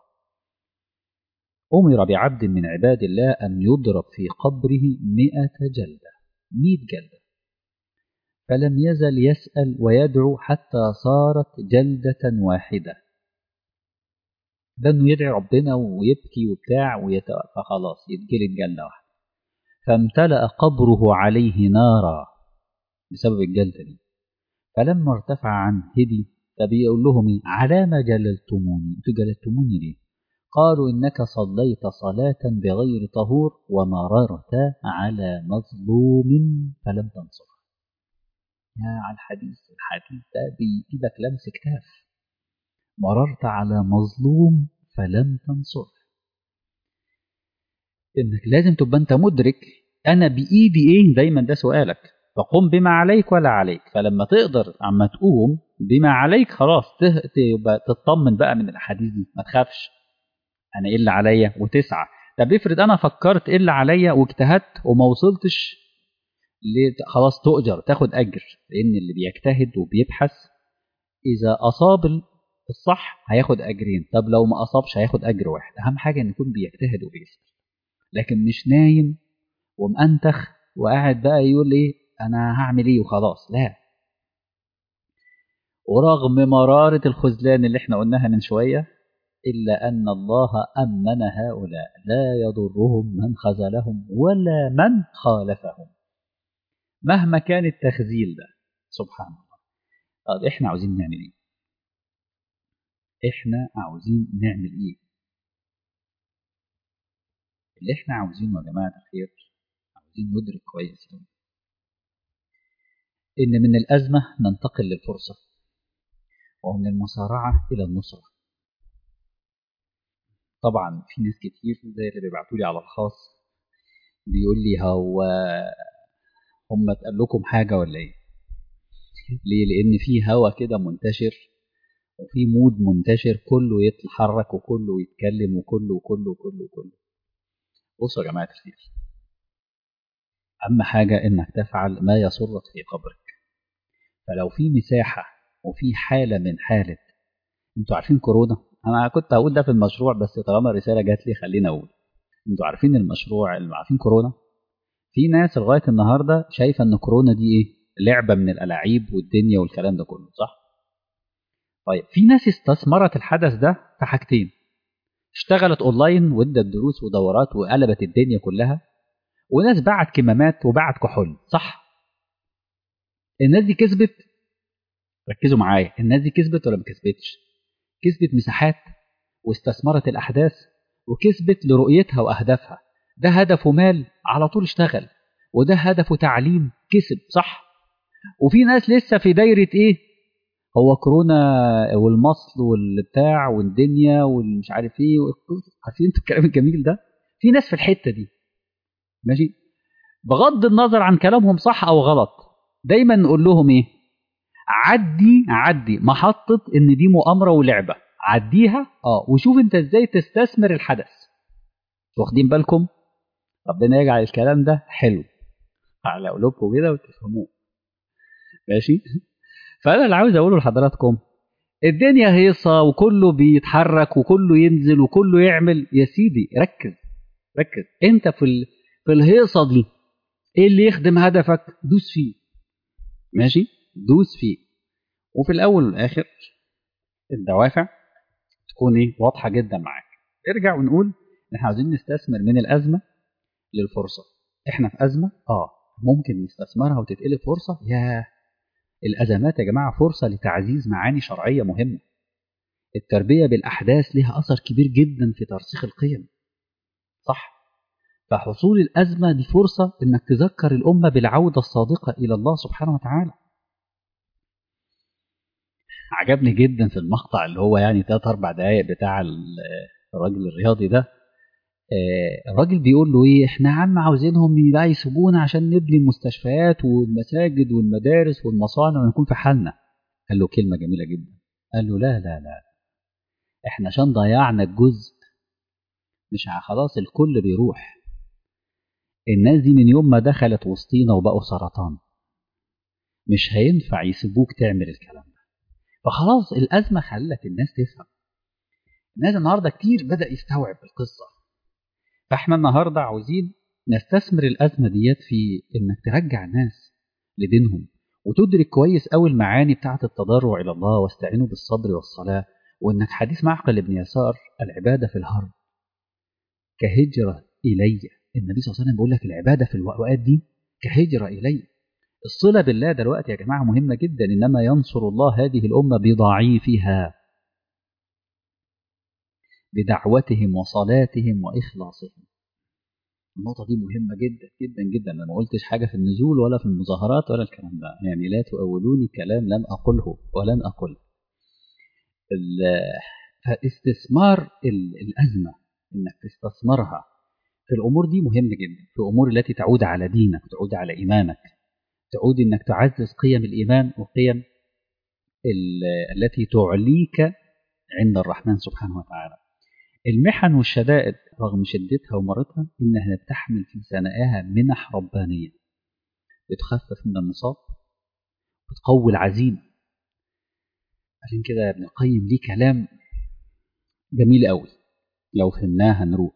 أمر بعبد من عباد الله أن يضرب في قبره مئة جلدة مئة جلدة فلم يزل يسأل ويدعو حتى صارت جلدة واحدة ده انه يدعي ربنا ويبكي وبتاع ويتوفى فخلاص يتجلد جلدة واحدة فامتلأ قبره عليه نارا بسبب الجلدة دي فلما ارتفع عن هدي فبيقول لهم ايه على ما جللتموني انتوا جللتموني ليه قالوا انك صليت صلاة بغير طهور ومررت على مظلوم فلم تنصره يا على الحديث الحديث ده بيجيبك لمس كتاف مررت على مظلوم فلم تنصره انك لازم تبقى انت مدرك انا بايدي ايه دايما ده سؤالك فقم بما عليك ولا عليك فلما تقدر عما تقوم بما عليك خلاص تبقى تطمن بقى من الاحاديث دي ما تخافش انا ايه اللي عليا وتسعى طب افرض انا فكرت ايه اللي عليا واجتهدت وما وصلتش خلاص تؤجر تاخد اجر لان اللي بيجتهد وبيبحث اذا اصاب الصح هياخد اجرين طب لو ما اصابش هياخد اجر واحد اهم حاجه ان يكون بيجتهد وبيسعى لكن مش نايم ومأنتخ وقاعد بقى يقول ايه انا هعمل ايه وخلاص لا ورغم مرارة الخذلان اللي احنا قلناها من شوية إلا أن الله أمن هؤلاء لا يضرهم من خذلهم ولا من خالفهم مهما كان التخذيل ده سبحان الله طب احنا عاوزين نعمل ايه احنا عاوزين نعمل ايه اللي احنا عاوزينه يا جماعة الخير عاوزين ندرك كويس قوي إن من الأزمة ننتقل للفرصة ومن المسارعة إلى النصرة طبعا في ناس كتير زي اللي بيبعتوا لي على الخاص بيقول لي هو هم اتقال لكم حاجة ولا إيه ليه لأن في هوا كده منتشر وفي مود منتشر كله يتحرك وكله يتكلم وكله وكله وكله وكله بصوا يا جماعة الخير أهم حاجة إنك تفعل ما يسرك في قبرك فلو في مساحة وفي حالة من حالة انتوا عارفين كورونا أنا كنت هقول ده في المشروع بس طالما الرسالة جات لي خليني أقول انتوا عارفين المشروع اللي عارفين كورونا في ناس لغاية النهاردة شايفة إن كورونا دي إيه لعبة من الألاعيب والدنيا والكلام ده كله صح طيب في ناس استثمرت الحدث ده في حاجتين اشتغلت اونلاين وادت دروس ودورات وقلبت الدنيا كلها وناس باعت كمامات وباعت كحول صح الناس دي كسبت ركزوا معايا الناس دي كسبت ولا ما كسبتش كسبت مساحات واستثمرت الاحداث وكسبت لرؤيتها واهدافها ده هدفه مال على طول اشتغل وده هدفه تعليم كسب صح وفي ناس لسه في دايره ايه هو كورونا والمصل والبتاع والدنيا والمش عارف ايه عارفين انتوا الكلام الجميل ده في ناس في الحته دي ماشي بغض النظر عن كلامهم صح او غلط دايما نقول لهم ايه عدي عدي محطه ان دي مؤامره ولعبه عديها اه وشوف انت ازاي تستثمر الحدث واخدين بالكم ربنا يجعل الكلام ده حلو على قلوبكم كده وتفهموه ماشي فانا اللي عاوز اقوله لحضراتكم الدنيا هيصة وكله بيتحرك وكله ينزل وكله يعمل يا سيدي ركز ركز انت في ال... في الهيصة دي ايه اللي يخدم هدفك دوس فيه ماشي دوس فيه وفي الاول والاخر الدوافع تكون ايه واضحة جدا معاك ارجع ونقول احنا عاوزين نستثمر من الازمه للفرصه احنا في ازمه اه ممكن نستثمرها وتتقلب فرصه يا الازمات يا جماعه فرصه لتعزيز معاني شرعيه مهمه التربيه بالاحداث لها اثر كبير جدا في ترسيخ القيم صح فحصول الازمه دي فرصه انك تذكر الامه بالعوده الصادقه الى الله سبحانه وتعالى عجبني جدا في المقطع اللي هو يعني ثلاث اربع دقائق بتاع الراجل الرياضي ده الراجل بيقول له ايه احنا يا عم عاوزينهم بقى يسيبونا عشان نبني المستشفيات والمساجد والمدارس والمصانع ونكون في حالنا قال له كلمه جميله جدا قال له لا لا لا احنا عشان ضيعنا الجزء مش خلاص الكل بيروح الناس دي من يوم ما دخلت وسطينا وبقوا سرطان مش هينفع يسيبوك تعمل الكلام ده فخلاص الازمه خلت الناس تفهم الناس النهارده كتير بدا يستوعب القصه فاحنا النهارده عاوزين نستثمر الازمه ديت في انك ترجع الناس لدينهم وتدرك كويس قوي المعاني بتاعه التضرع الى الله واستعينوا بالصبر والصلاه وانك حديث معقل بن يسار العباده في الهرب كهجره الي النبي صلى الله عليه وسلم بيقول لك العباده في الاوقات دي كهجره الي الصله بالله دلوقتي يا جماعه مهمه جدا انما ينصر الله هذه الامه بضعيفها بدعوتهم وصلاتهم واخلاصهم النقطة دي مهمة جدا جدا جدا أنا ما قلتش حاجة في النزول ولا في المظاهرات ولا الكلام ده يعني لا تؤولوني كلام لم أقله ولن أقله فاستثمار الأزمة إنك تستثمرها في الأمور دي مهمة جدا في الأمور التي تعود على دينك تعود على إيمانك تعود إنك تعزز قيم الإيمان وقيم التي تعليك عند الرحمن سبحانه وتعالى المحن والشدائد رغم شدتها ومرتها إنها بتحمل في ثنائها منح ربانية بتخفف من المصاب بتقوي العزيمة عشان كده ابن القيم ليه كلام جميل قوي لو فهمناه هنروق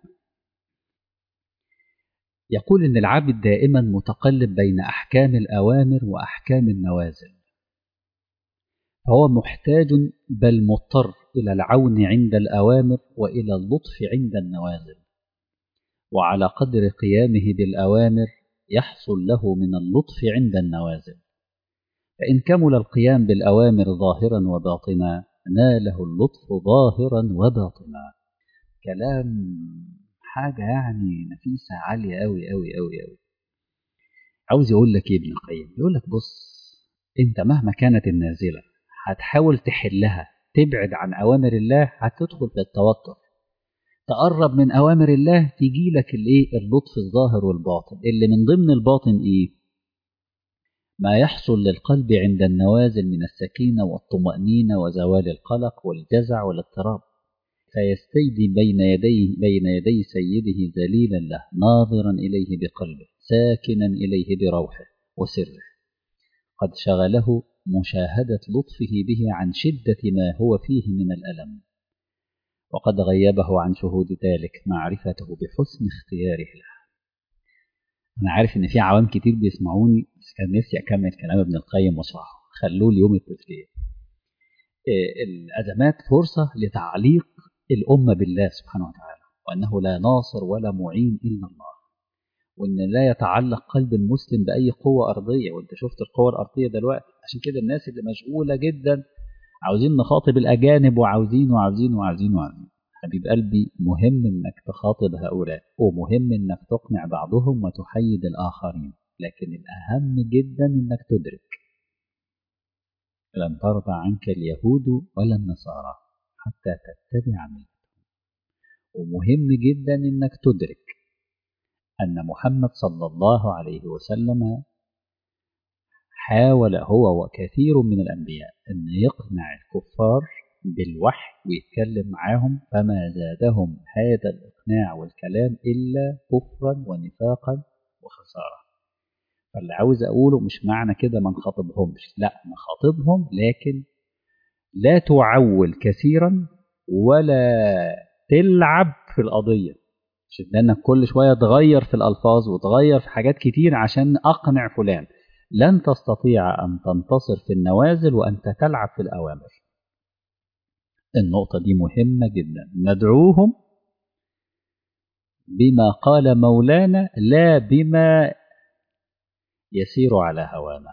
يقول إن العبد دائما متقلب بين أحكام الأوامر وأحكام النوازل فهو محتاج بل مضطر إلى العون عند الأوامر وإلى اللطف عند النوازل وعلى قدر قيامه بالأوامر يحصل له من اللطف عند النوازل فإن كمل القيام بالأوامر ظاهرا وباطنا ناله اللطف ظاهرا وباطنا كلام حاجة يعني نفيسة عالية أوي أوي أوي أوي عاوز يقول لك إيه ابن القيم يقول لك بص أنت مهما كانت النازلة هتحاول تحلها تبعد عن أوامر الله هتدخل في التوتر تقرب من أوامر الله تيجي لك الإيه اللطف الظاهر والباطن اللي من ضمن الباطن إيه ما يحصل للقلب عند النوازل من السكينة والطمأنينة وزوال القلق والجزع والاضطراب فيستيدي بين يديه بين يدي سيده ذليلا له ناظرا إليه بقلبه ساكنا إليه بروحه وسره قد شغله مشاهدة لطفه به عن شدة ما هو فيه من الألم وقد غيبه عن شهود ذلك معرفته بحسن اختياره له أنا عارف إن في عوام كتير بيسمعوني بس كان نفسي أكمل كلام ابن القيم واشرحه خلوه ليوم التسلية الأزمات فرصة لتعليق الأمة بالله سبحانه وتعالى وأنه لا ناصر ولا معين إلا الله وان لا يتعلق قلب المسلم باي قوه ارضيه وانت شفت القوه الارضيه دلوقتي عشان كده الناس اللي مشغوله جدا عاوزين نخاطب الاجانب وعاوزين وعاوزين وعاوزين وعاوزين حبيب قلبي مهم انك تخاطب هؤلاء ومهم انك تقنع بعضهم وتحيد الاخرين لكن الاهم جدا انك تدرك لن ترضى عنك اليهود ولا النصارى حتى تتبع ملتهم ومهم جدا انك تدرك أن محمد صلى الله عليه وسلم حاول هو وكثير من الأنبياء أن يقنع الكفار بالوحي ويتكلم معاهم فما زادهم هذا الإقناع والكلام إلا كفرا ونفاقا وخسارة فاللي عاوز أقوله مش معنى كده ما نخاطبهمش لا نخاطبهم لكن لا تعول كثيرا ولا تلعب في القضيه مش انك كل شويه تغير في الالفاظ وتغير في حاجات كتير عشان اقنع فلان لن تستطيع ان تنتصر في النوازل وانت تلعب في الاوامر النقطه دي مهمه جدا ندعوهم بما قال مولانا لا بما يسير على هوانا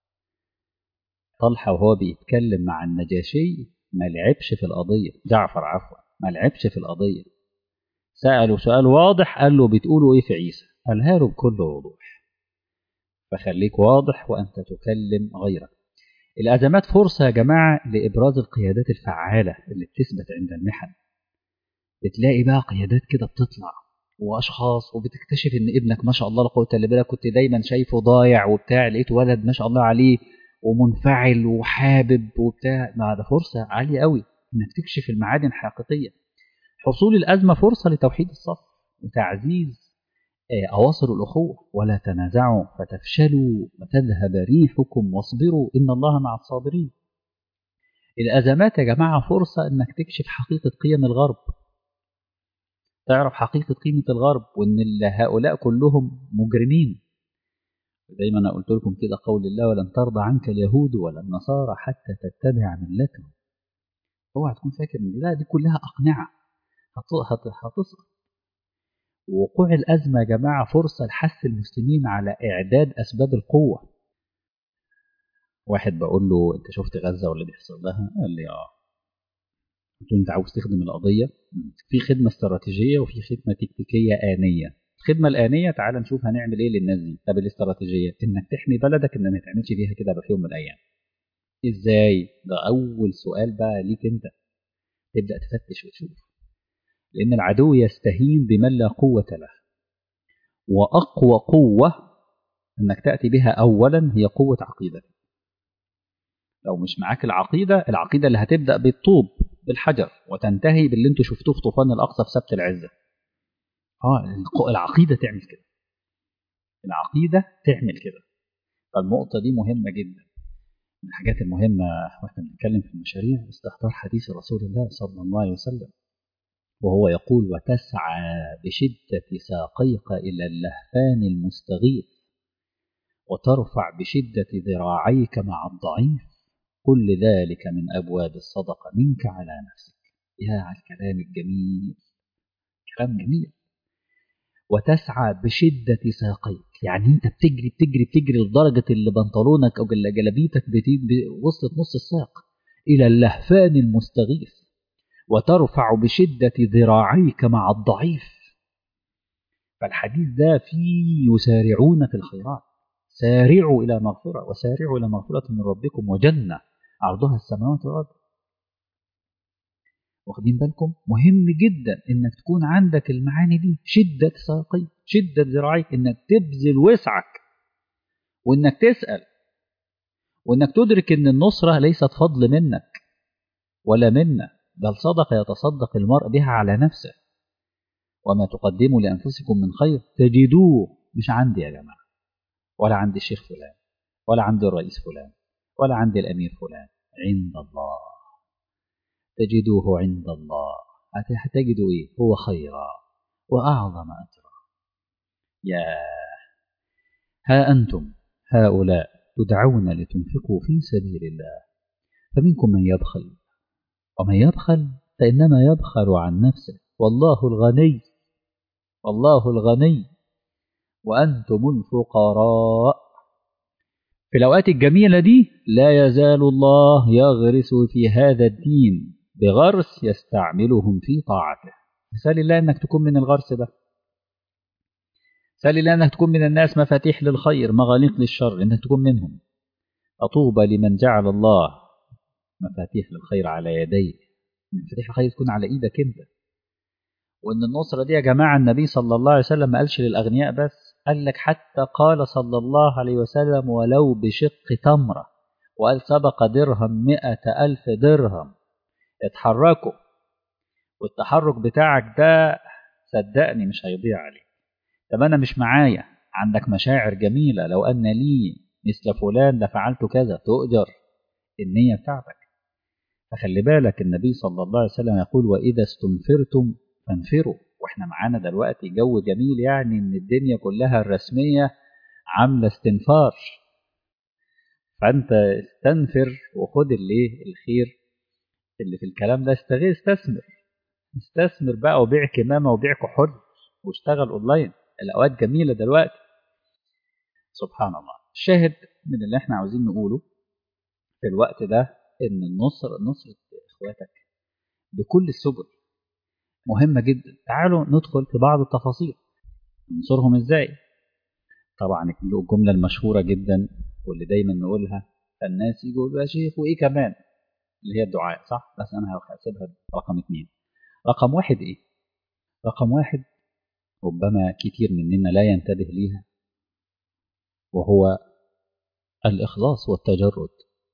طلحة وهو بيتكلم مع النجاشي ما لعبش في القضية جعفر عفوا ما لعبش في القضية سأله سؤال واضح قال له بتقولوا ايه في عيسى قالها له بكل وضوح فخليك واضح وأنت تكلم غيرك الأزمات فرصة يا جماعة لإبراز القيادات الفعالة اللي بتثبت عند المحن بتلاقي بقى قيادات كده بتطلع واشخاص وبتكتشف ان ابنك ما شاء الله لا قوه الا بالله كنت دايما شايفه ضايع وبتاع لقيت ولد ما شاء الله عليه ومنفعل وحابب وبتاع ما ده فرصه عاليه قوي انك تكشف المعادن الحقيقيه حصول الازمه فرصه لتوحيد الصف وتعزيز اواصر الاخوه ولا تنازعوا فتفشلوا وتذهب ريحكم واصبروا ان الله مع الصابرين الازمات يا جماعه فرصه انك تكشف حقيقه قيم الغرب تعرف حقيقة قيمة الغرب وإن هؤلاء كلهم مجرمين دايما أنا قلت لكم كده قول الله ولن ترضى عنك اليهود ولا النصارى حتى تتبع ملتهم اوعى تكون فاكر ان لا دي كلها أقنعة هتسقط وقوع الأزمة يا جماعة فرصة لحث المسلمين على إعداد أسباب القوة واحد بقول له أنت شفت غزة واللي بيحصل لها؟ قال لي آه قلت له أنت عاوز تخدم القضية؟ في خدمة استراتيجية وفي خدمة تكتيكية آنية الخدمة الآنية تعال نشوف هنعمل إيه للناس دي طب الاستراتيجية إنك تحمي بلدك إن ما تعملش فيها كده في يوم من الأيام إزاي؟ ده أول سؤال بقى ليك أنت تبدأ تفتش وتشوف لأن العدو يستهين بمن لا قوة له وأقوى قوة إنك تأتي بها أولا هي قوة عقيدتك لو مش معاك العقيدة العقيدة اللي هتبدأ بالطوب بالحجر وتنتهي باللي انتوا شفتوه في طوفان الأقصى في سبت العزة اه العقيدة تعمل كده العقيدة تعمل كده فالنقطة دي مهمة جدا من الحاجات المهمة واحنا بنتكلم في المشاريع استحضار حديث رسول الله صلى الله عليه وسلم وهو يقول وتسعى بشدة ساقيك إلى اللهفان المستغيث وترفع بشدة ذراعيك مع الضعيف كل ذلك من أبواب الصدقة منك على نفسك يا على الكلام الجميل كلام جميل وتسعى بشدة ساقيك يعني انت بتجري بتجري بتجري لدرجة اللي بنطلونك او جلابيتك وصلت نص الساق إلى اللهفان المستغيث وترفع بشدة ذراعيك مع الضعيف فالحديث ده فيه يسارعون في الخيرات سارعوا إلى مغفرة وسارعوا إلى مغفرة من ربكم وجنة عرضها السماوات والأرض واخدين بالكم مهم جدا انك تكون عندك المعاني دي شدة ساقي شدة ذراعي انك تبذل وسعك وانك تسأل وانك تدرك ان النصرة ليست فضل منك ولا منا بل صدقة يتصدق المرء بها على نفسه وما تقدموا لأنفسكم من خير تجدوه مش عندي يا جماعة ولا عند الشيخ فلان ولا عند الرئيس فلان ولا عند الأمير فلان عند الله تجدوه عند الله هتجدوا إيه هو خيرا وأعظم أجرا يا ها أنتم هؤلاء تدعون لتنفقوا في سبيل الله فمنكم من يبخل ومن يبخل فإنما يبخل عن نفسه والله الغني والله الغني وأنتم الفقراء في الأوقات الجميلة دي لا يزال الله يغرس في هذا الدين بغرس يستعملهم في طاعته سأل الله أنك تكون من الغرس ده سأل الله أنك تكون من الناس مفاتيح للخير مغاليق للشر أنك تكون منهم أطوبى لمن جعل الله مفاتيح للخير على يديه مفاتيح الخير تكون على إيدك أنت وإن النصرة دي يا جماعة النبي صلى الله عليه وسلم ما قالش للأغنياء بس قال لك حتى قال صلى الله عليه وسلم ولو بشق تمرة وقال سبق درهم مئة ألف درهم اتحركوا والتحرك بتاعك ده صدقني مش هيضيع عليك طب أنا مش معايا عندك مشاعر جميلة لو أن لي مثل فلان لفعلت كذا تؤجر النية بتاعتك فخلي بالك النبي صلى الله عليه وسلم يقول وإذا استنفرتم فانفروا واحنا معانا دلوقتي جو جميل يعني ان الدنيا كلها الرسمية عاملة استنفار فانت استنفر وخد الايه الخير اللي في الكلام ده استغل استثمر استثمر بقى وبيع كمامة وبيع كحول واشتغل اونلاين الاوقات جميله دلوقتي سبحان الله الشاهد من اللي احنا عاوزين نقوله في الوقت ده ان النصر نصرة اخواتك بكل السبل مهمة جدا تعالوا ندخل في بعض التفاصيل ننصرهم ازاي طبعا الجملة المشهورة جدا واللي دايما نقولها فالناس يقولوا يا شيخ وايه كمان اللي هي الدعاء صح بس انا هسيبها رقم اثنين رقم واحد ايه رقم واحد ربما كتير مننا لا ينتبه ليها وهو الإخلاص والتجرد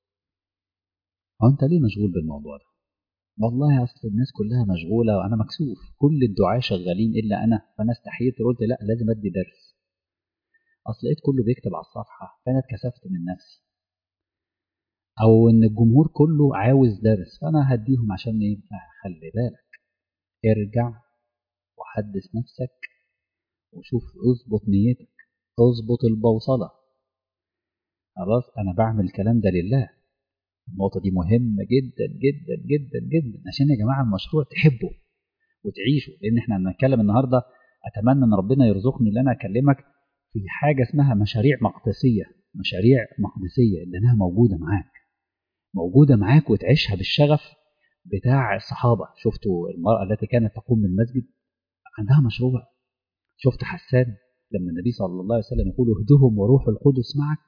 هو أنت ليه مشغول بالموضوع ده والله أصل الناس كلها مشغولة وأنا مكسوف كل الدعاة شغالين إلا أنا فأنا استحيت قلت لا لازم أدي درس أصل لقيت كله بيكتب على الصفحة فأنا اتكسفت من نفسي أو إن الجمهور كله عاوز درس فأنا هديهم عشان إيه خلي بالك ارجع وحدث نفسك وشوف اظبط نيتك اظبط البوصلة خلاص أنا بعمل الكلام ده لله النقطة دي مهمة جدا جدا جدا جدا عشان يا جماعة المشروع تحبه وتعيشه لأن احنا بنتكلم النهاردة أتمنى أن ربنا يرزقني إن أنا أكلمك في حاجة اسمها مشاريع مقدسية مشاريع مقدسية لأنها موجودة معاك موجودة معاك وتعيشها بالشغف بتاع الصحابة شفتوا المرأة التي كانت تقوم بالمسجد عندها مشروع شفت حسان لما النبي صلى الله عليه وسلم يقول اهدهم وروح القدس معك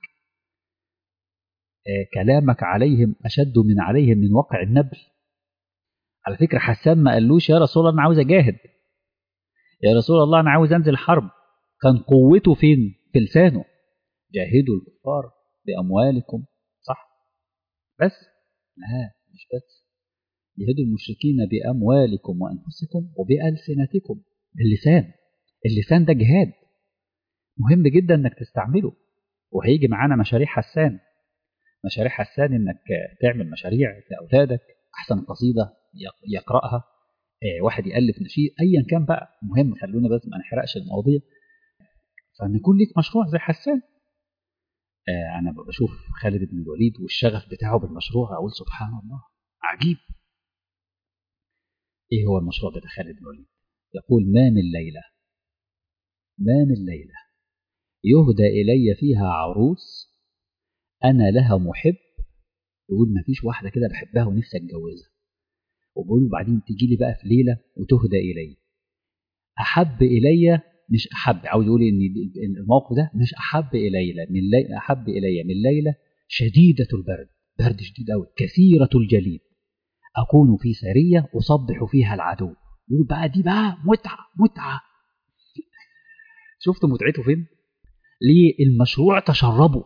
آه كلامك عليهم أشد من عليهم من وقع النبل على فكرة حسان ما قالوش يا رسول الله أنا عاوز أجاهد يا رسول الله أنا عاوز أنزل حرب كان قوته فين في لسانه جاهدوا الكفار بأموالكم صح بس لا مش بس جاهدوا المشركين بأموالكم وأنفسكم وبألسنتكم باللسان اللسان ده جهاد مهم جدا انك تستعمله وهيجي معانا مشاريع حسان مشاريع حسان انك تعمل مشاريع لاولادك احسن قصيده يقراها واحد يالف نشيد ايا كان بقى مهم خلونا بس ما نحرقش المواضيع فان يكون ليك مشروع زي حسان انا بشوف خالد بن الوليد والشغف بتاعه بالمشروع اقول سبحان الله عجيب ايه هو المشروع بتاع خالد بن الوليد يقول ما من ليله ما من ليلة يهدى إلي فيها عروس أنا لها محب يقول ما فيش واحدة كده بحبها ونفسي أتجوزها وبقول بعدين تيجي لي بقى في ليلة وتهدى إلي أحب إلي مش أحب عاوز يقول إن الموقف ده مش أحب إلي من لي أحب إلي من ليلة شديدة البرد برد شديد أوي كثيرة الجليد أكون في سرية أصبح فيها العدو يقول بقى دي بقى متعة متعة شفتوا متعته فين؟ ليه المشروع تشربه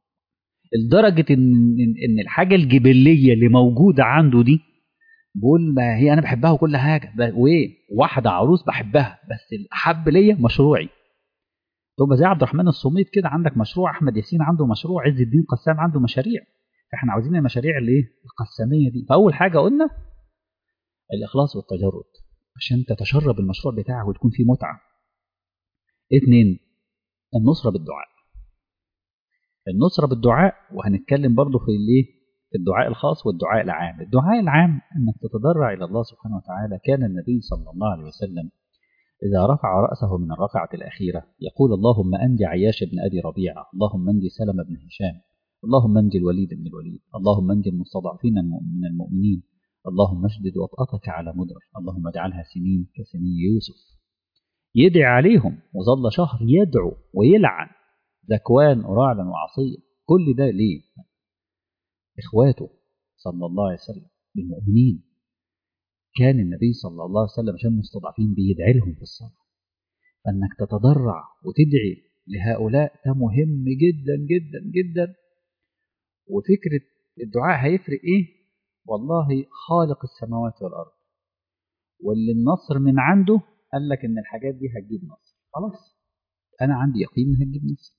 لدرجة إن, إن الحاجة الجبلية اللي موجودة عنده دي بقول ما هي أنا بحبها وكل حاجة وإيه واحدة عروس بحبها بس الأحب ليا مشروعي تبقى زي عبد الرحمن الصميت كده عندك مشروع أحمد ياسين عنده مشروع عز الدين قسام عنده مشاريع فإحنا عاوزين المشاريع اللي إيه القسامية دي فأول حاجة قلنا الإخلاص والتجرد عشان تتشرب المشروع بتاعك وتكون فيه متعة اثنين النصرة بالدعاء النصرة بالدعاء وهنتكلم برضه في الايه في الدعاء الخاص والدعاء العام الدعاء العام انك تتضرع الى الله سبحانه وتعالى كان النبي صلى الله عليه وسلم إذا رفع رأسه من الركعة الأخيرة يقول اللهم أنجي عياش بن أبي ربيعة اللهم أنجي سلمة بن هشام اللهم أنجي الوليد بن الوليد اللهم أنجي المستضعفين من المؤمنين اللهم اشدد وطأتك على مدر اللهم اجعلها سنين كسنين يوسف يدعي عليهم وظل شهر يدعو ويلعن ذكوان وراعلا وعصيا كل ده ليه إخواته صلى الله عليه وسلم المؤمنين كان النبي صلى الله عليه وسلم عشان مستضعفين بيدعي لهم في الصلاة فإنك تتضرع وتدعي لهؤلاء ده مهم جدا جدا جدا وفكرة الدعاء هيفرق إيه والله خالق السماوات والأرض واللي النصر من عنده قال لك ان الحاجات دي هتجيب نصر خلاص انا عندي يقين انها هتجيب نصر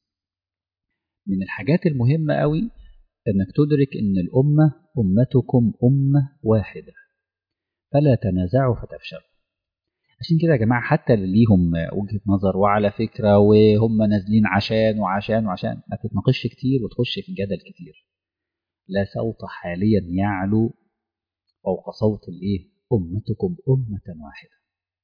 من الحاجات المهمه قوي انك تدرك ان الامه امتكم امه واحده فلا تنازعوا فتفشلوا عشان كده يا جماعه حتى اللي ليهم وجهه نظر وعلى فكره وهم نازلين عشان وعشان وعشان ما تتناقش كتير وتخش في جدل كتير لا صوت حاليا يعلو فوق صوت الايه امتكم امه واحده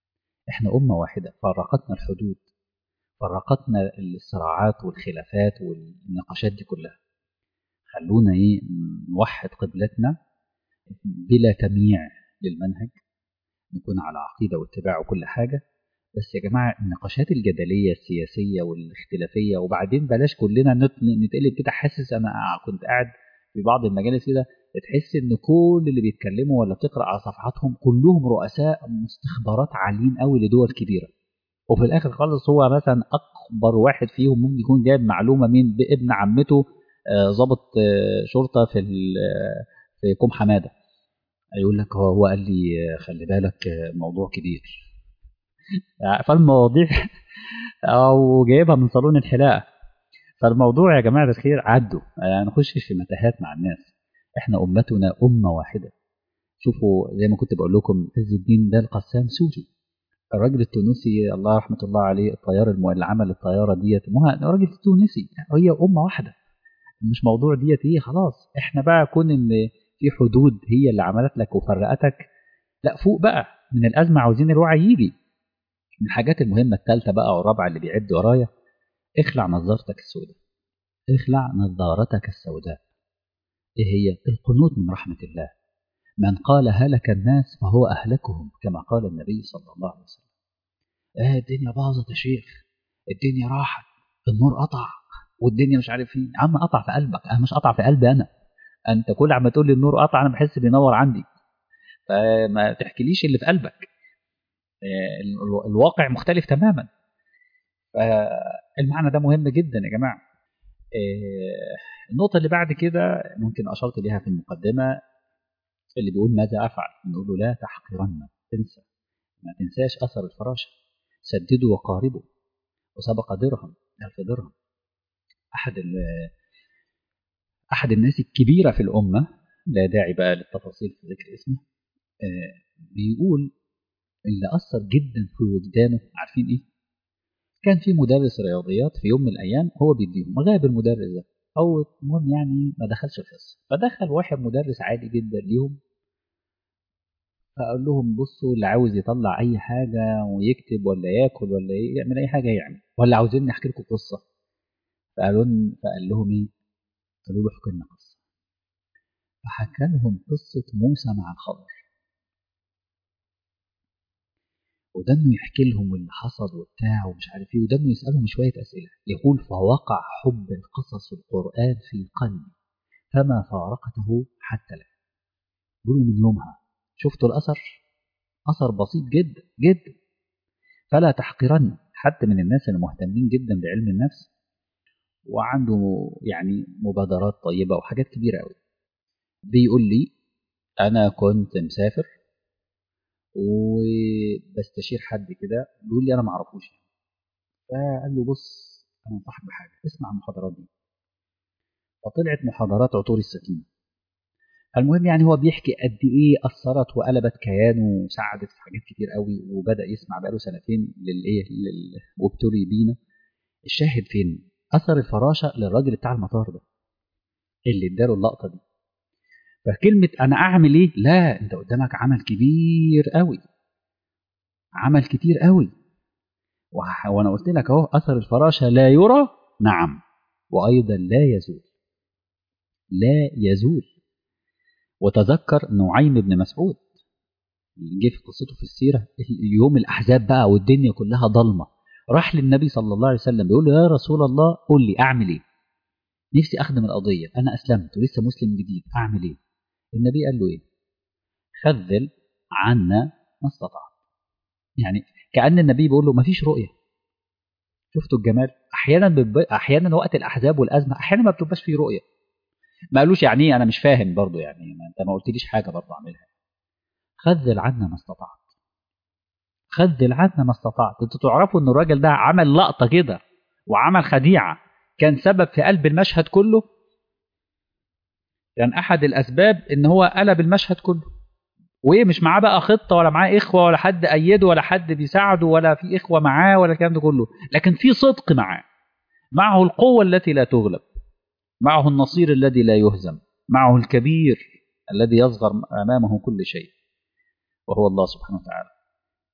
احنا أمة واحدة فرقتنا الحدود فرقتنا الصراعات والخلافات والنقاشات دي كلها خلونا ايه نوحد قبلتنا بلا تمييع للمنهج نكون على عقيدة واتباع وكل حاجة بس يا جماعة النقاشات الجدلية السياسية والاختلافية وبعدين بلاش كلنا نتقلب كده حاسس أنا كنت قاعد في بعض المجالس كده تحس إن كل اللي بيتكلموا ولا تقرأ على صفحاتهم كلهم رؤساء مستخبرات عاليين قوي لدول كبيرة وفي الآخر خالص هو مثلا أكبر واحد فيهم ممكن يكون جايب معلومة من ابن عمته ضابط شرطة في في كوم حمادة يقول لك هو هو قال لي خلي بالك موضوع كبير فالمواضيع او جايبها من صالون الحلاقه فالموضوع يا جماعه الخير عدوا يعني نخشش في متاهات مع الناس احنا امتنا امه واحده شوفوا زي ما كنت بقول لكم عز الدين ده القسام سوري الراجل التونسي الله رحمه الله عليه الطيار اللي عمل الطياره ديت راجل تونسي هي امه واحده مش موضوع ديت ايه خلاص احنا بقى كون ان في حدود هي اللي عملت لك وفرقتك لا فوق بقى من الازمه عاوزين الوعي يجي من الحاجات المهمة الثالثة بقى والرابعة اللي بيعد ورايا اخلع نظارتك السوداء اخلع نظارتك السوداء ايه هي القنوط من رحمة الله من قال هلك الناس فهو أهلكهم كما قال النبي صلى الله عليه وسلم اه الدنيا باظت يا شيخ الدنيا راحت النور قطع والدنيا مش عارف ايه عم قطع في قلبك انا مش قطع في قلبي انا انت كل عم تقول لي النور قطع انا بحس بينور عندي فما تحكيليش اللي في قلبك الواقع مختلف تماما المعنى ده مهم جدا يا جماعة النقطة اللي بعد كده ممكن أشرت ليها في المقدمة اللي بيقول ماذا أفعل نقول له لا تحقرن تنسى ما تنساش أثر الفراشة سددوا وقاربوا وسبق درهم ألف درهم أحد أحد الناس الكبيرة في الأمة لا داعي بقى للتفاصيل في ذكر اسمه بيقول اللي أثر جدا في وجدانه عارفين إيه؟ كان في مدرس رياضيات في يوم من الأيام هو بيديهم غاب المدرس ده أو المهم يعني ما دخلش الحصة فدخل واحد مدرس عادي جدا ليهم فقال لهم بصوا اللي عاوز يطلع أي حاجة ويكتب ولا ياكل ولا يعمل أي حاجة يعمل ولا عاوزين نحكي لكم قصة فقالوا فقال لهم إيه؟ قالوا له احكي لنا قصة فحكى لهم قصة موسى مع الخضر وده انه يحكي لهم اللي حصل وبتاع ومش عارف ايه وده انه يسالهم شويه اسئله يقول فوقع حب القصص والقران في قلبي فما فارقته حتى الان يقولوا من يومها شفتوا الاثر اثر بسيط جدا جدا فلا تحقرن حتى من الناس المهتمين جدا بعلم النفس وعنده يعني مبادرات طيبه وحاجات كبيره قوي بيقول لي انا كنت مسافر وبستشير حد كده بيقول لي انا ما اعرفوش فقال له بص انا انصحك بحاجه اسمع المحاضرات دي فطلعت محاضرات عطور السكينه المهم يعني هو بيحكي قد ايه اثرت وقلبت كيانه وساعدت في حاجات كتير قوي وبدا يسمع بقاله سنتين للايه لل... وابتلي بينا الشاهد فين اثر الفراشه للراجل بتاع المطار ده اللي اداله اللقطه دي فكلمة أنا أعمل إيه؟ لا أنت قدامك عمل كبير قوي عمل كتير قوي وأنا قلت لك أهو أثر الفراشة لا يرى نعم وأيضا لا يزول لا يزول وتذكر نعيم بن مسعود اللي جه في قصته في السيرة يوم الأحزاب بقى والدنيا كلها ضلمة راح للنبي صلى الله عليه وسلم بيقول له يا رسول الله قول لي أعمل إيه؟ نفسي أخدم القضية أنا أسلمت ولسه مسلم جديد أعمل إيه؟ النبي قال له ايه خذل عنا ما استطعت يعني كأن النبي بيقول له ما فيش رؤية شفتوا الجمال احيانا بب... احيانا وقت الاحزاب والازمه احيانا ما بتبقاش فيه رؤيه ما قالوش يعني ايه انا مش فاهم برضو يعني ما انت ما قلتليش حاجه برضو اعملها خذل عنا ما استطعت خذل عنا ما استطعت انتوا تعرفوا ان الراجل ده عمل لقطه كده وعمل خديعه كان سبب في قلب المشهد كله كان يعني احد الاسباب ان هو قلب المشهد كله وايه مش معاه بقى خطه ولا معاه اخوه ولا حد ايده ولا حد بيساعده ولا في اخوه معاه ولا الكلام ده كله لكن في صدق معاه معه القوه التي لا تغلب معه النصير الذي لا يهزم معه الكبير الذي يصغر امامه كل شيء وهو الله سبحانه وتعالى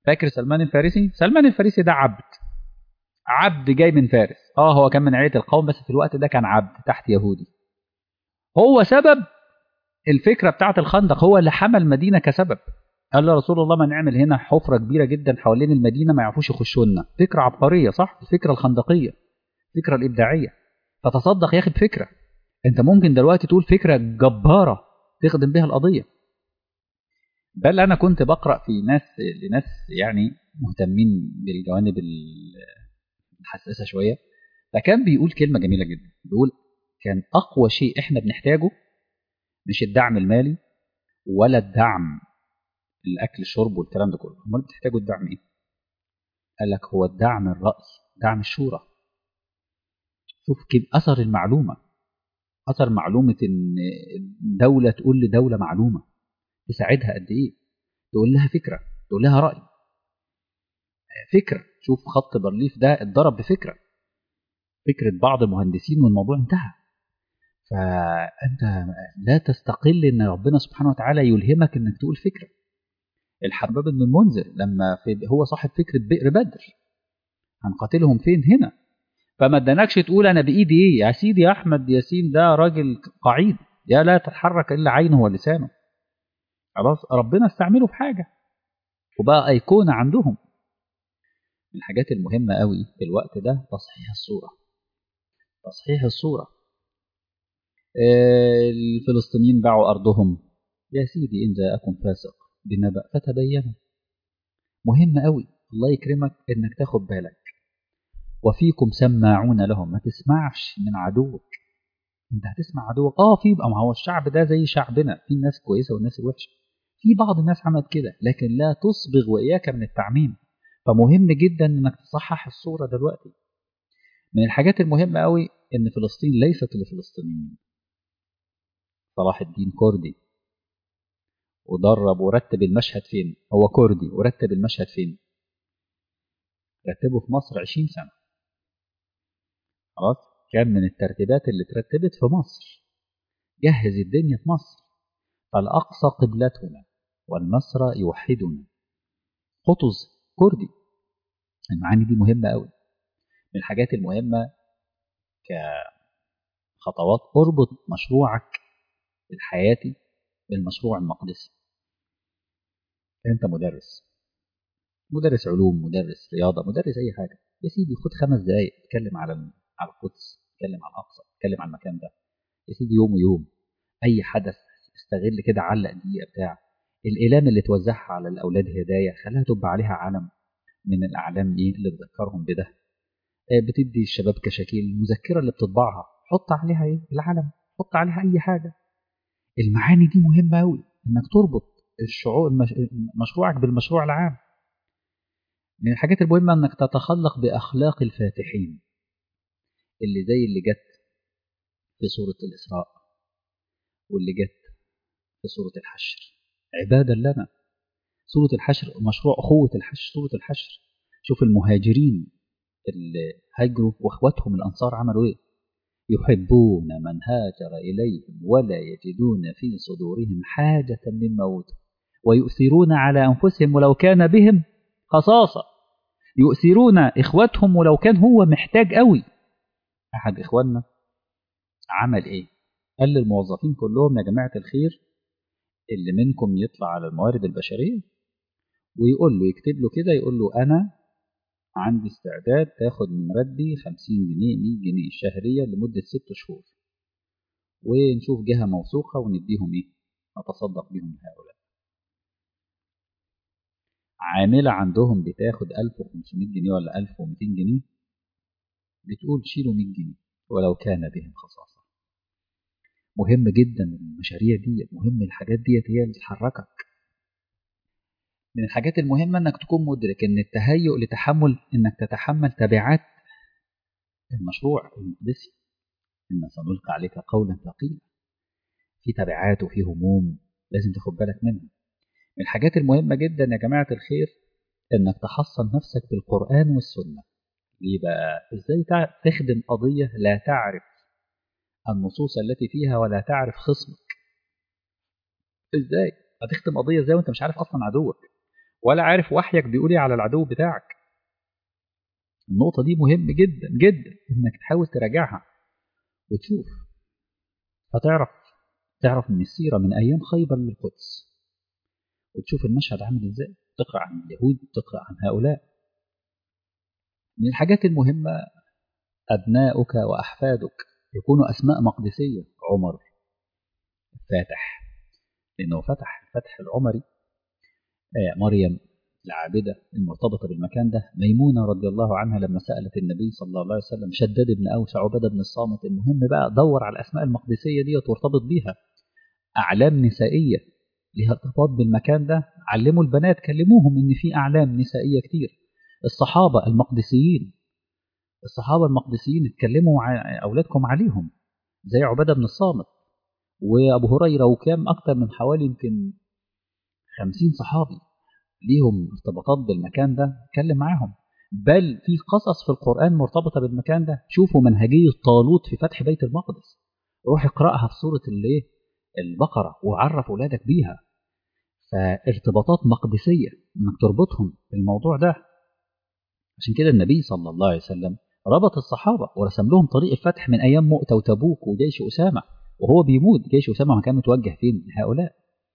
فاكر سلمان الفارسي سلمان الفارسي ده عبد عبد جاي من فارس اه هو كان من عيله القوم بس في الوقت ده كان عبد تحت يهودي هو سبب الفكره بتاعه الخندق هو اللي حمى المدينه كسبب قال له رسول الله ما نعمل هنا حفره كبيره جدا حوالين المدينه ما يعرفوش يخشوا لنا فكره عبقريه صح الفكره الخندقيه الفكره الابداعيه فتصدق يا اخي بفكره انت ممكن دلوقتي تقول فكره جباره تخدم بها القضيه بل انا كنت بقرا في ناس لناس يعني مهتمين بالجوانب الحساسه شويه فكان بيقول كلمه جميله جدا بيقول كان اقوى شيء احنا بنحتاجه مش الدعم المالي ولا الدعم الاكل الشرب والكلام ده كله امال بتحتاجوا الدعم ايه قال لك هو الدعم الراي دعم الشورى شوف كده اثر المعلومه اثر معلومه ان دوله تقول لدوله معلومه تساعدها قد ايه تقول لها فكره تقول لها راي فكره شوف خط بارليف ده اتضرب بفكره فكره بعض المهندسين والموضوع انتهى فانت لا تستقل ان ربنا سبحانه وتعالى يلهمك انك تقول فكره الحباب بن المنذر لما في هو صاحب فكره بئر بدر هنقاتلهم فين هنا فما ادانكش تقول انا بايدي ايه يا سيدي يا احمد ياسين ده راجل قعيد يا لا تتحرك الا عينه ولسانه خلاص ربنا استعمله في حاجه وبقى ايقونه عندهم من الحاجات المهمه قوي في الوقت ده تصحيح الصوره تصحيح الصوره الفلسطينيين باعوا ارضهم يا سيدي ان جاءكم فاسق بنبأ فتبينوا مهم قوي الله يكرمك انك تاخد بالك وفيكم سماعون لهم ما تسمعش من عدوك انت هتسمع عدوك اه في ما هو الشعب ده زي شعبنا في ناس كويسه والناس الوحشه في بعض الناس عملت كده لكن لا تصبغ واياك من التعميم فمهم جدا انك تصحح الصوره دلوقتي من الحاجات المهمه قوي ان فلسطين ليست لفلسطينيين صلاح الدين كردي ودرب ورتب المشهد فين هو كردي ورتب المشهد فين رتبه في مصر 20 سنة خلاص كان من الترتيبات اللي اترتبت في مصر جهز الدنيا في مصر فالأقصى قبلتنا والمسرى يوحدنا قطز كردي المعاني دي مهمة قوي من الحاجات المهمة كخطوات اربط مشروعك الحياتي بالمشروع المقدسي انت مدرس مدرس علوم مدرس رياضة مدرس أي حاجة يا سيدي خد خمس دقايق اتكلم على على القدس اتكلم على الأقصى اتكلم على المكان ده يا سيدي يوم ويوم أي حدث استغل كده علق دقيقة بتاع الإعلام اللي توزعها على الأولاد هدايا خليها تبقى عليها علم من الأعلام إيه اللي تذكرهم بده بتدي الشباب كشاكيل المذكرة اللي بتطبعها حط عليها إيه العلم حط عليها أي حاجة المعاني دي مهمة أوي إنك تربط الشعور مشروعك بالمشروع العام من الحاجات المهمة إنك تتخلق بأخلاق الفاتحين اللي زي اللي جت في سورة الإسراء واللي جت في سورة الحشر عبادا لنا سورة الحشر مشروع أخوة الحشر سورة الحشر شوف المهاجرين اللي هاجروا وإخواتهم الأنصار عملوا إيه يحبون من هاجر إليهم ولا يجدون في صدورهم حاجة مما أوتوا ويؤثرون على أنفسهم ولو كان بهم خصاصة يؤثرون إخواتهم ولو كان هو محتاج قوي أحد إخواننا عمل إيه قال للموظفين كلهم يا جماعة الخير اللي منكم يطلع على الموارد البشرية ويقول له يكتب له كده يقول له أنا عندي استعداد تاخد من راتبي 50 جنيه 100 جنيه شهريا لمدة ست شهور ونشوف جهة موثوقة ونديهم إيه نتصدق بيهم لهؤلاء عاملة عندهم بتاخد 1500 جنيه ولا 1200 جنيه بتقول شيلوا 100 جنيه ولو كان بهم خصاصة مهم جدا المشاريع دي مهم الحاجات ديت هي اللي تحركك من الحاجات المهمة انك تكون مدرك ان التهيؤ لتحمل انك تتحمل تبعات المشروع المقدسي ان سنلقي عليك قولا ثقيلا في تبعات وفي هموم لازم تاخد بالك منها من الحاجات المهمة جدا يا جماعة الخير انك تحصن نفسك بالقرآن والسنة ليه بقى ازاي تخدم قضية لا تعرف النصوص التي فيها ولا تعرف خصمك ازاي هتختم قضية ازاي وانت مش عارف اصلا عدوك ولا عارف وحيك بيقول ايه على العدو بتاعك النقطة دي مهم جدا جدا انك تحاول تراجعها وتشوف فتعرف تعرف من السيرة من أيام خيبر للقدس وتشوف المشهد عامل ازاي تقرأ عن اليهود تقرأ عن هؤلاء من الحاجات المهمة أبناؤك وأحفادك يكونوا أسماء مقدسية عمر فاتح لأنه فتح الفتح العمري آه مريم العابدة المرتبطة بالمكان ده ميمونة رضي الله عنها لما سألت النبي صلى الله عليه وسلم شداد بن أوس عبادة بن الصامت المهم بقى دور على الأسماء المقدسية دي وترتبط بيها أعلام نسائية لها ارتباط بالمكان ده علموا البنات كلموهم إن في أعلام نسائية كتير الصحابة المقدسيين الصحابة المقدسيين اتكلموا مع أولادكم عليهم زي عبادة بن الصامت وأبو هريرة وكام أكتر من حوالي يمكن خمسين صحابي ليهم ارتباطات بالمكان ده اتكلم معاهم بل في قصص في القرآن مرتبطة بالمكان ده شوفوا منهجية طالوت في فتح بيت المقدس روح اقرأها في سورة الايه البقرة وعرف أولادك بيها فارتباطات مقدسية انك تربطهم بالموضوع ده عشان كده النبي صلى الله عليه وسلم ربط الصحابة ورسم لهم طريق الفتح من أيام مؤتة وتبوك وجيش أسامة وهو بيموت جيش أسامة ما كان متوجه فين لهؤلاء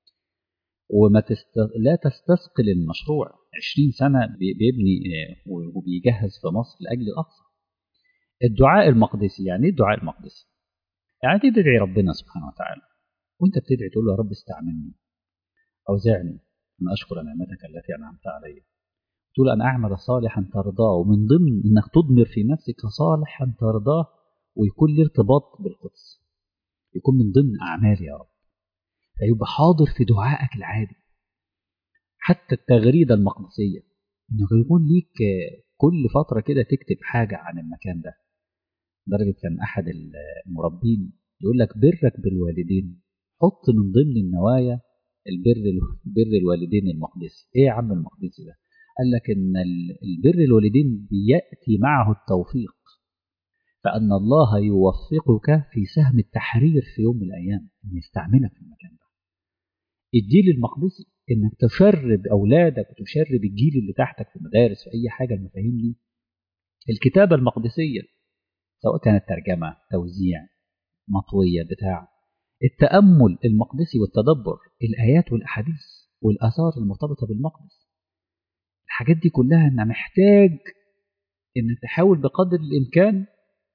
وما تست... لا تستثقل المشروع 20 سنة بيبني وبيجهز في مصر لأجل الأقصى الدعاء المقدسي يعني ايه الدعاء المقدسي يعني تدعي ربنا سبحانه وتعالى وانت بتدعي تقول له يا رب استعملني أوزعني أن أشكر نعمتك التي أنعمت علي تقول أن أعمل صالحا ترضاه ومن ضمن أنك تضمر في نفسك صالحا ترضاه ويكون له ارتباط بالقدس يكون من ضمن أعمالي يا رب فيبقى حاضر في دعائك العادي حتى التغريدة المقدسية إنه يكون ليك كل فترة كده تكتب حاجة عن المكان ده لدرجة كان أحد المربين يقول لك برك بالوالدين حط من ضمن النوايا البر بر الوالدين المقدسي ايه يا عم المقدسي ده قال لك ان البر الوالدين بياتي معه التوفيق فان الله يوفقك في سهم التحرير في يوم من الايام ان يستعملك في المكان ده الجيل المقدسي انك تشرب اولادك وتشرب الجيل اللي تحتك في المدارس في اي حاجه المفاهيم دي الكتابه المقدسيه سواء كانت ترجمه توزيع مطويه بتاع التامل المقدسي والتدبر الايات والاحاديث والاثار المرتبطه بالمقدس الحاجات دي كلها انت محتاج انك تحاول بقدر الامكان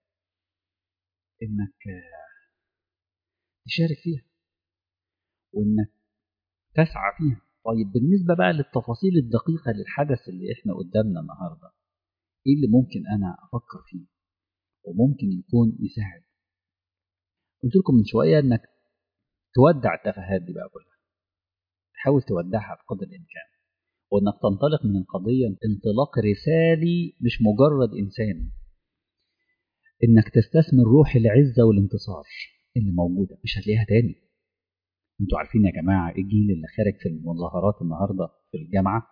انك تشارك فيها وانك تسعى فيها طيب بالنسبة بقى للتفاصيل الدقيقة للحدث اللي احنا قدامنا النهاردة ايه اللي ممكن انا افكر فيه وممكن يكون يساعد قلت لكم من شوية انك تودع التفاهات دي بقى كلها تحاول تودعها بقدر الامكان وانك تنطلق من القضية انطلاق رسالي مش مجرد انسان انك تستثمر روح العزة والانتصار اللي موجودة مش هتلاقيها تاني انتوا عارفين يا جماعة الجيل اللي خارج في المظاهرات النهاردة في الجامعة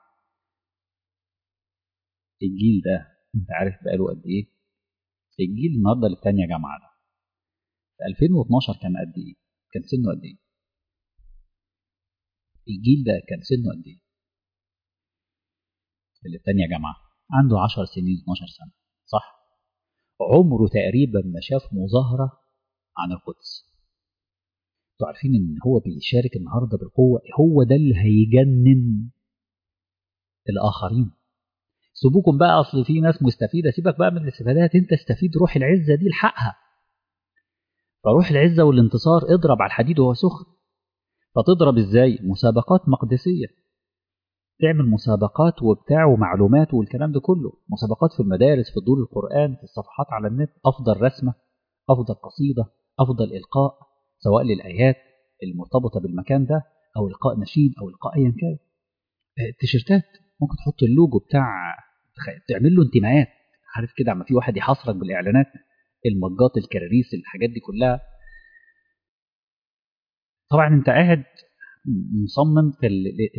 الجيل ده انت عارف بقاله قد ايه الجيل النهاردة اللي في تانية جامعة ده في 2012 كان قد ايه كان سنه قد ايه الجيل ده كان سنه قد ايه اللي في تانية جامعة عنده 10 سنين 12 سنة صح عمره تقريبا ما شاف مظاهرة عن القدس انتوا عارفين ان هو بيشارك النهارده بالقوة هو ده اللي هيجنن الآخرين سيبوكم بقى أصل في ناس مستفيدة سيبك بقى من الاستفادات أنت استفيد روح العزة دي الحقها فروح العزة والانتصار اضرب على الحديد وهو سخن فتضرب ازاي مسابقات مقدسية تعمل مسابقات وبتاع ومعلومات والكلام ده كله مسابقات في المدارس في دور القرآن في الصفحات على النت أفضل رسمة أفضل قصيدة أفضل إلقاء سواء للآيات المرتبطة بالمكان ده أو إلقاء نشيد أو إلقاء أيا كان التيشيرتات ممكن تحط اللوجو بتاع تعمل له انتماءات عارف كده عما في واحد يحصرك بالإعلانات المجات الكراريس الحاجات دي كلها طبعا انت قاعد مصمم في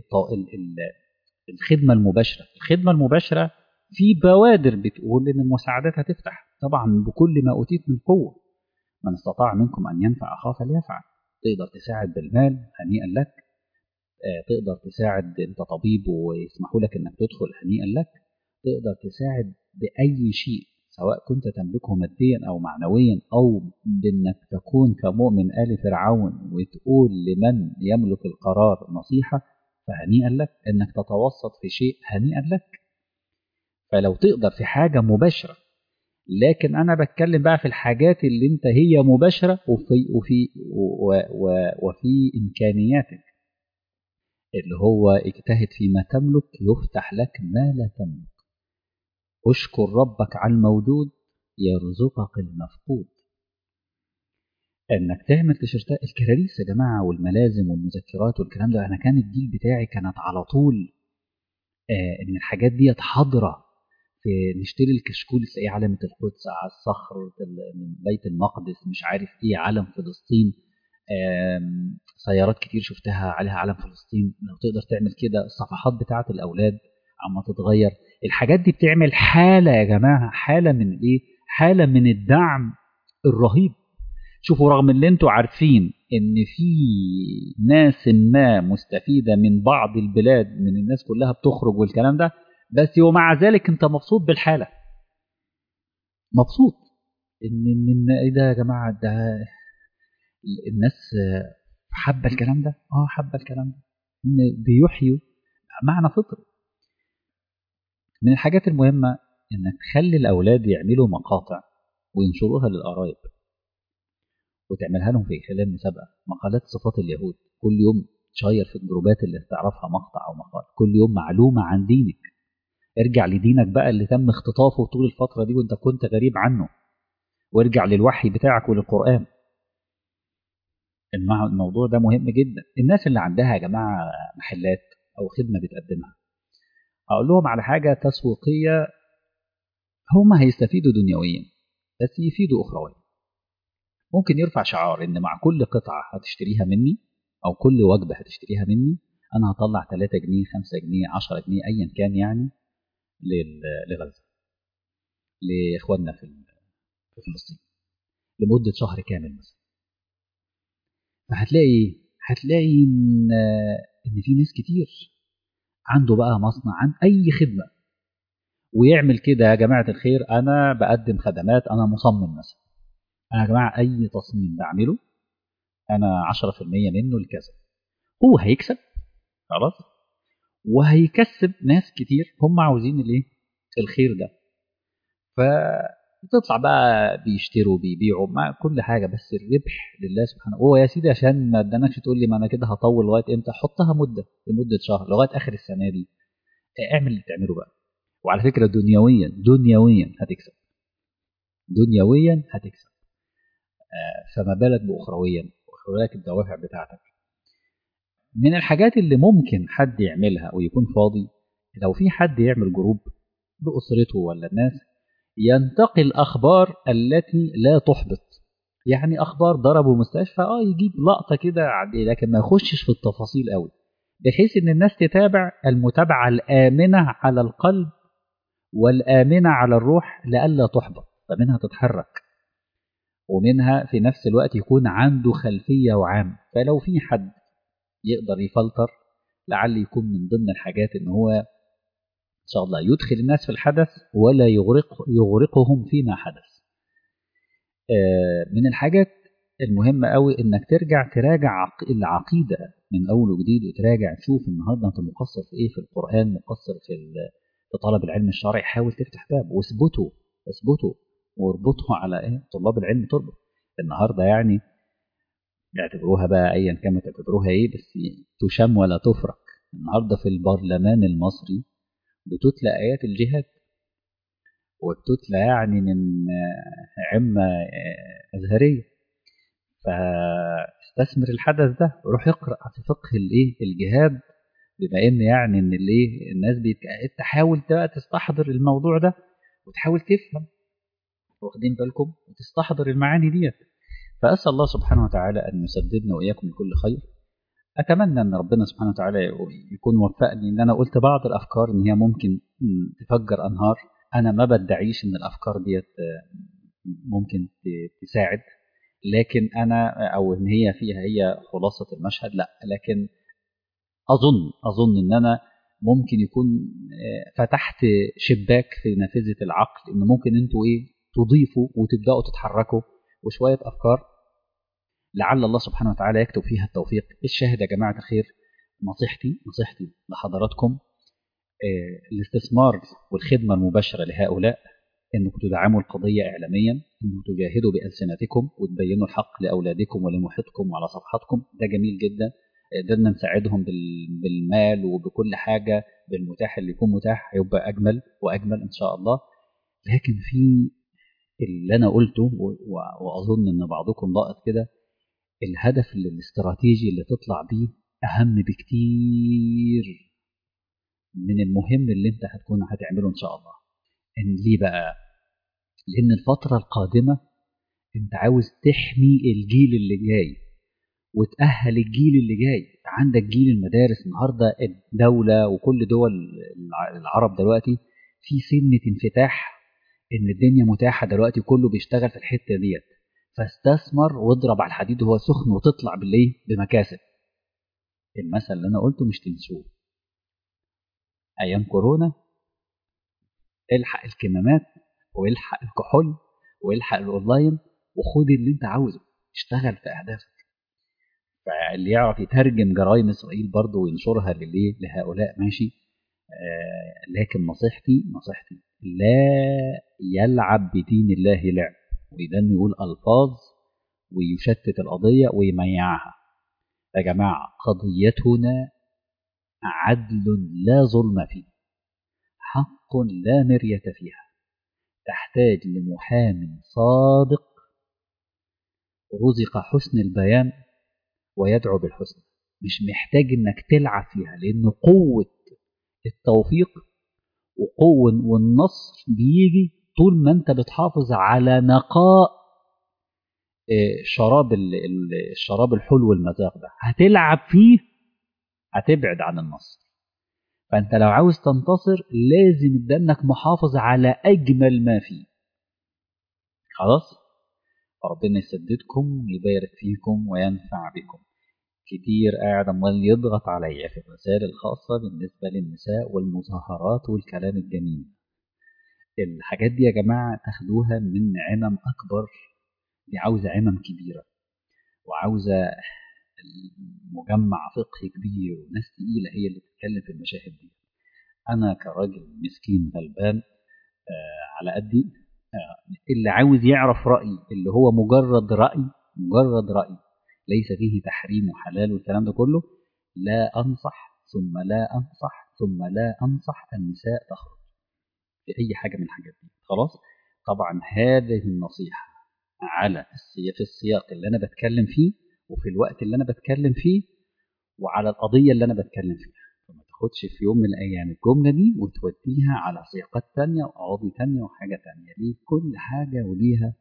الخدمة المباشرة الخدمة المباشرة في بوادر بتقول ان المساعدات هتفتح طبعا بكل ما اوتيت من قوة من استطاع منكم ان ينفع اخاه فليفعل تقدر تساعد بالمال هنيئا لك تقدر تساعد انت طبيب ويسمحوا لك انك تدخل هنيئا لك تقدر تساعد باي شيء سواء كنت تملكه ماديا او معنويا او بانك تكون كمؤمن ال فرعون وتقول لمن يملك القرار نصيحه فهنيئا لك انك تتوسط في شيء هنيئا لك فلو تقدر في حاجه مباشره لكن انا بتكلم بقى في الحاجات اللي انت هي مباشره وفي وفي و و وفي امكانياتك اللي هو اجتهد فيما تملك يفتح لك ما لا تملك اشكر ربك على الموجود يرزقك المفقود انك تعمل تيشيرتات الكراريس يا جماعه والملازم والمذكرات والكلام ده انا كان الجيل بتاعي كانت على طول آه ان الحاجات دي حاضره في نشتري الكشكول تلاقيه علامة القدس على الصخر من بيت المقدس مش عارف ايه علم فلسطين سيارات كتير شفتها عليها علم فلسطين لو تقدر تعمل كده الصفحات بتاعة الأولاد عما تتغير الحاجات دي بتعمل حالة يا جماعة حالة من ايه حالة من الدعم الرهيب شوفوا رغم اللي انتوا عارفين ان في ناس ما مستفيدة من بعض البلاد من الناس كلها بتخرج والكلام ده بس ومع ذلك انت مبسوط بالحاله مبسوط ان ان ايه ده يا جماعه ده الناس حابه الكلام ده اه حابه الكلام ده ان بيحيوا معنى فطري من الحاجات المهمه انك تخلي الاولاد يعملوا مقاطع وينشروها للقرايب وتعملها لهم في خلال مسابقه مقالات صفات اليهود كل يوم تشير في الجروبات اللي تعرفها مقطع او مقال كل يوم معلومه عن دينك ارجع لدينك بقى اللي تم اختطافه طول الفترة دي وانت كنت غريب عنه وارجع للوحي بتاعك وللقرآن الموضوع ده مهم جدا الناس اللي عندها يا جماعة محلات أو خدمة بتقدمها أقول لهم على حاجة تسويقية هم هيستفيدوا دنيويا بس يفيدوا أخرويا ممكن يرفع شعار إن مع كل قطعة هتشتريها مني أو كل وجبة هتشتريها مني أنا هطلع 3 جنيه 5 جنيه 10 جنيه أيا كان يعني لغزة لإخواننا في في فلسطين لمدة شهر كامل مثلا فهتلاقي هتلاقي إن إن في ناس كتير عنده بقى مصنع عن أي خدمة ويعمل كده يا جماعة الخير أنا بقدم خدمات أنا مصمم مثلا أنا يا جماعة أي تصميم بعمله أنا 10% منه لكذا هو هيكسب خلاص وهيكسب ناس كتير هم عاوزين الايه الخير ده فتطلع بقى بيشتروا بيبيعوا مع كل حاجه بس الربح لله سبحانه هو يا سيدي عشان ما ادانكش تقول لي ما انا كده هطول لغايه امتى حطها مده لمده شهر لغايه اخر السنه دي اعمل اللي تعمله بقى وعلى فكره دنيويا دنيويا هتكسب دنيويا هتكسب فما بالك باخرويا واخروياك الدوافع بتاعتك من الحاجات اللي ممكن حد يعملها ويكون فاضي لو في حد يعمل جروب لأسرته ولا الناس ينتقي الأخبار التي لا تحبط يعني أخبار ضربوا مستشفى آه يجيب لقطة كده لكن ما يخشش في التفاصيل قوي بحيث إن الناس تتابع المتابعة الآمنة على القلب والآمنة على الروح لئلا تحبط فمنها تتحرك ومنها في نفس الوقت يكون عنده خلفية وعام فلو في حد يقدر يفلتر لعل يكون من ضمن الحاجات ان هو ان شاء الله يدخل الناس في الحدث ولا يغرق يغرقهم فيما حدث من الحاجات المهمة قوي انك ترجع تراجع العقيدة من اول وجديد وتراجع تشوف النهارده انت مقصر في ايه في القرآن مقصر في في طلب العلم الشرعي حاول تفتح باب واثبته اثبته واربطه على ايه طلاب العلم تربط النهارده يعني يعتبروها بقى ايا كانت تعتبروها ايه بس تشم ولا تفرق النهارده في البرلمان المصري بتتلى ايات الجهاد وبتتلى يعني من عمة ازهرية فاستثمر الحدث ده روح اقرا في فقه الايه الجهاد بما ان يعني ان الايه الناس بيت... تحاول بقى تستحضر الموضوع ده وتحاول تفهم واخدين بالكم وتستحضر المعاني ديت فأسأل الله سبحانه وتعالى أن يسددنا وإياكم لكل خير أتمنى أن ربنا سبحانه وتعالى يكون وفقني أن أنا قلت بعض الأفكار أن هي ممكن تفجر أنهار أنا ما بدعيش أن الأفكار ديت ممكن تساعد لكن أنا أو أن هي فيها هي خلاصة المشهد لا لكن أظن أظن إن أنا ممكن يكون فتحت شباك في نافذة العقل إن ممكن أنتوا إيه تضيفوا وتبدأوا تتحركوا وشوية أفكار لعل الله سبحانه وتعالى يكتب فيها التوفيق الشاهد يا جماعة الخير نصيحتي نصيحتي لحضراتكم الاستثمار والخدمة المباشرة لهؤلاء انكم تدعموا القضية اعلاميا انكم تجاهدوا بألسنتكم وتبينوا الحق لأولادكم ولمحيطكم وعلى صفحاتكم ده جميل جدا قدرنا نساعدهم بالمال وبكل حاجة بالمتاح اللي يكون متاح هيبقى أجمل وأجمل إن شاء الله لكن في اللي أنا قلته وأظن إن بعضكم ضاقت كده الهدف اللي الاستراتيجي اللي تطلع بيه أهم بكتير من المهم اللي أنت هتكون هتعمله إن شاء الله إن ليه بقى؟ لأن الفترة القادمة أنت عاوز تحمي الجيل اللي جاي وتأهل الجيل اللي جاي عندك جيل المدارس النهارده الدولة وكل دول العرب دلوقتي في سنة انفتاح إن الدنيا متاحة دلوقتي كله بيشتغل في الحتة ديت فاستثمر واضرب على الحديد وهو سخن وتطلع بالليل بمكاسب المثل اللي أنا قلته مش تنسوه أيام كورونا الحق الكمامات والحق الكحول والحق الأونلاين وخد اللي أنت عاوزه اشتغل في أهدافك فاللي يعرف يترجم جرائم اسرائيل برضه وينشرها لليه لهؤلاء ماشي آه لكن نصيحتي نصيحتي لا يلعب بدين الله لعب وإذا يقول ألفاظ ويشتت القضية ويميعها يا جماعة قضيتنا عدل لا ظلم فيه حق لا مرية فيها تحتاج لمحام صادق رزق حسن البيان ويدعو بالحسنى مش محتاج انك تلعب فيها لان قوة التوفيق وقوة والنصر بيجي طول ما انت بتحافظ على نقاء شراب الشراب الحلو المذاق ده هتلعب فيه هتبعد عن النصر فانت لو عاوز تنتصر لازم دانك محافظ على اجمل ما فيه خلاص ربنا يسددكم ويبارك فيكم وينفع بكم كتير قاعد عمال يضغط عليا في الرسائل الخاصة بالنسبة للنساء والمظاهرات والكلام الجميل الحاجات دي يا جماعة تاخدوها من عمم أكبر دي عاوزة عمم كبيرة وعاوزة مجمع فقهي كبير وناس تقيلة هي اللي تتكلم في المشاهد دي أنا كراجل مسكين غلبان آه على قدي آه اللي عاوز يعرف رأيي اللي هو مجرد رأي مجرد رأي ليس فيه تحريم وحلال والكلام ده كله لا أنصح ثم لا أنصح ثم لا أنصح النساء تخرج في أي حاجة من الحاجات دي خلاص طبعا هذه النصيحة على في السياق اللي أنا بتكلم فيه وفي الوقت اللي أنا بتكلم فيه وعلى القضية اللي أنا بتكلم فيها فما تاخدش في يوم من الأيام الجملة دي وتوديها على سياقات تانية وقواضي تانية وحاجة تانية ليه كل حاجة وليها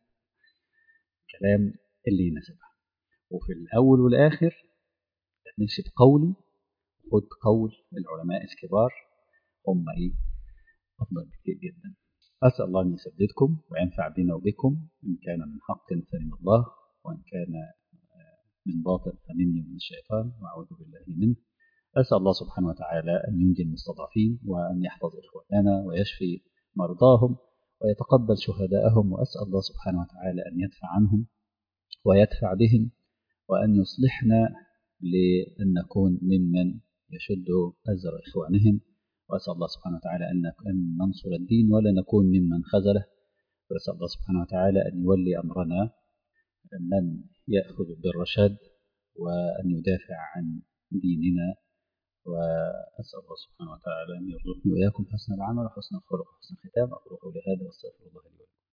كلام اللي يناسبها وفي الأول والآخر نمشي بقولي خد قول العلماء الكبار هم إيه أفضل بكثير جدا أسأل الله أن يسددكم وينفع بنا وبكم إن كان من حق فمن الله وإن كان من باطل فمني ومن الشيطان وأعوذ بالله منه أسأل الله سبحانه وتعالى أن ينجي المستضعفين وأن يحفظ إخواننا ويشفي مرضاهم ويتقبل شهداءهم وأسأل الله سبحانه وتعالى أن يدفع عنهم ويدفع بهم وأن يصلحنا لأن نكون ممن يشد أزر إخوانهم وأسأل الله سبحانه وتعالى أن ننصر الدين ولا نكون ممن خذله وأسأل الله سبحانه وتعالى أن يولي أمرنا من يأخذ بالرشاد وأن يدافع عن ديننا وأسأل الله سبحانه وتعالى أن يرزقني وإياكم حسن العمل وحسن الخلق وحسن الختام أقول قولي هذا واستغفر الله لي ولكم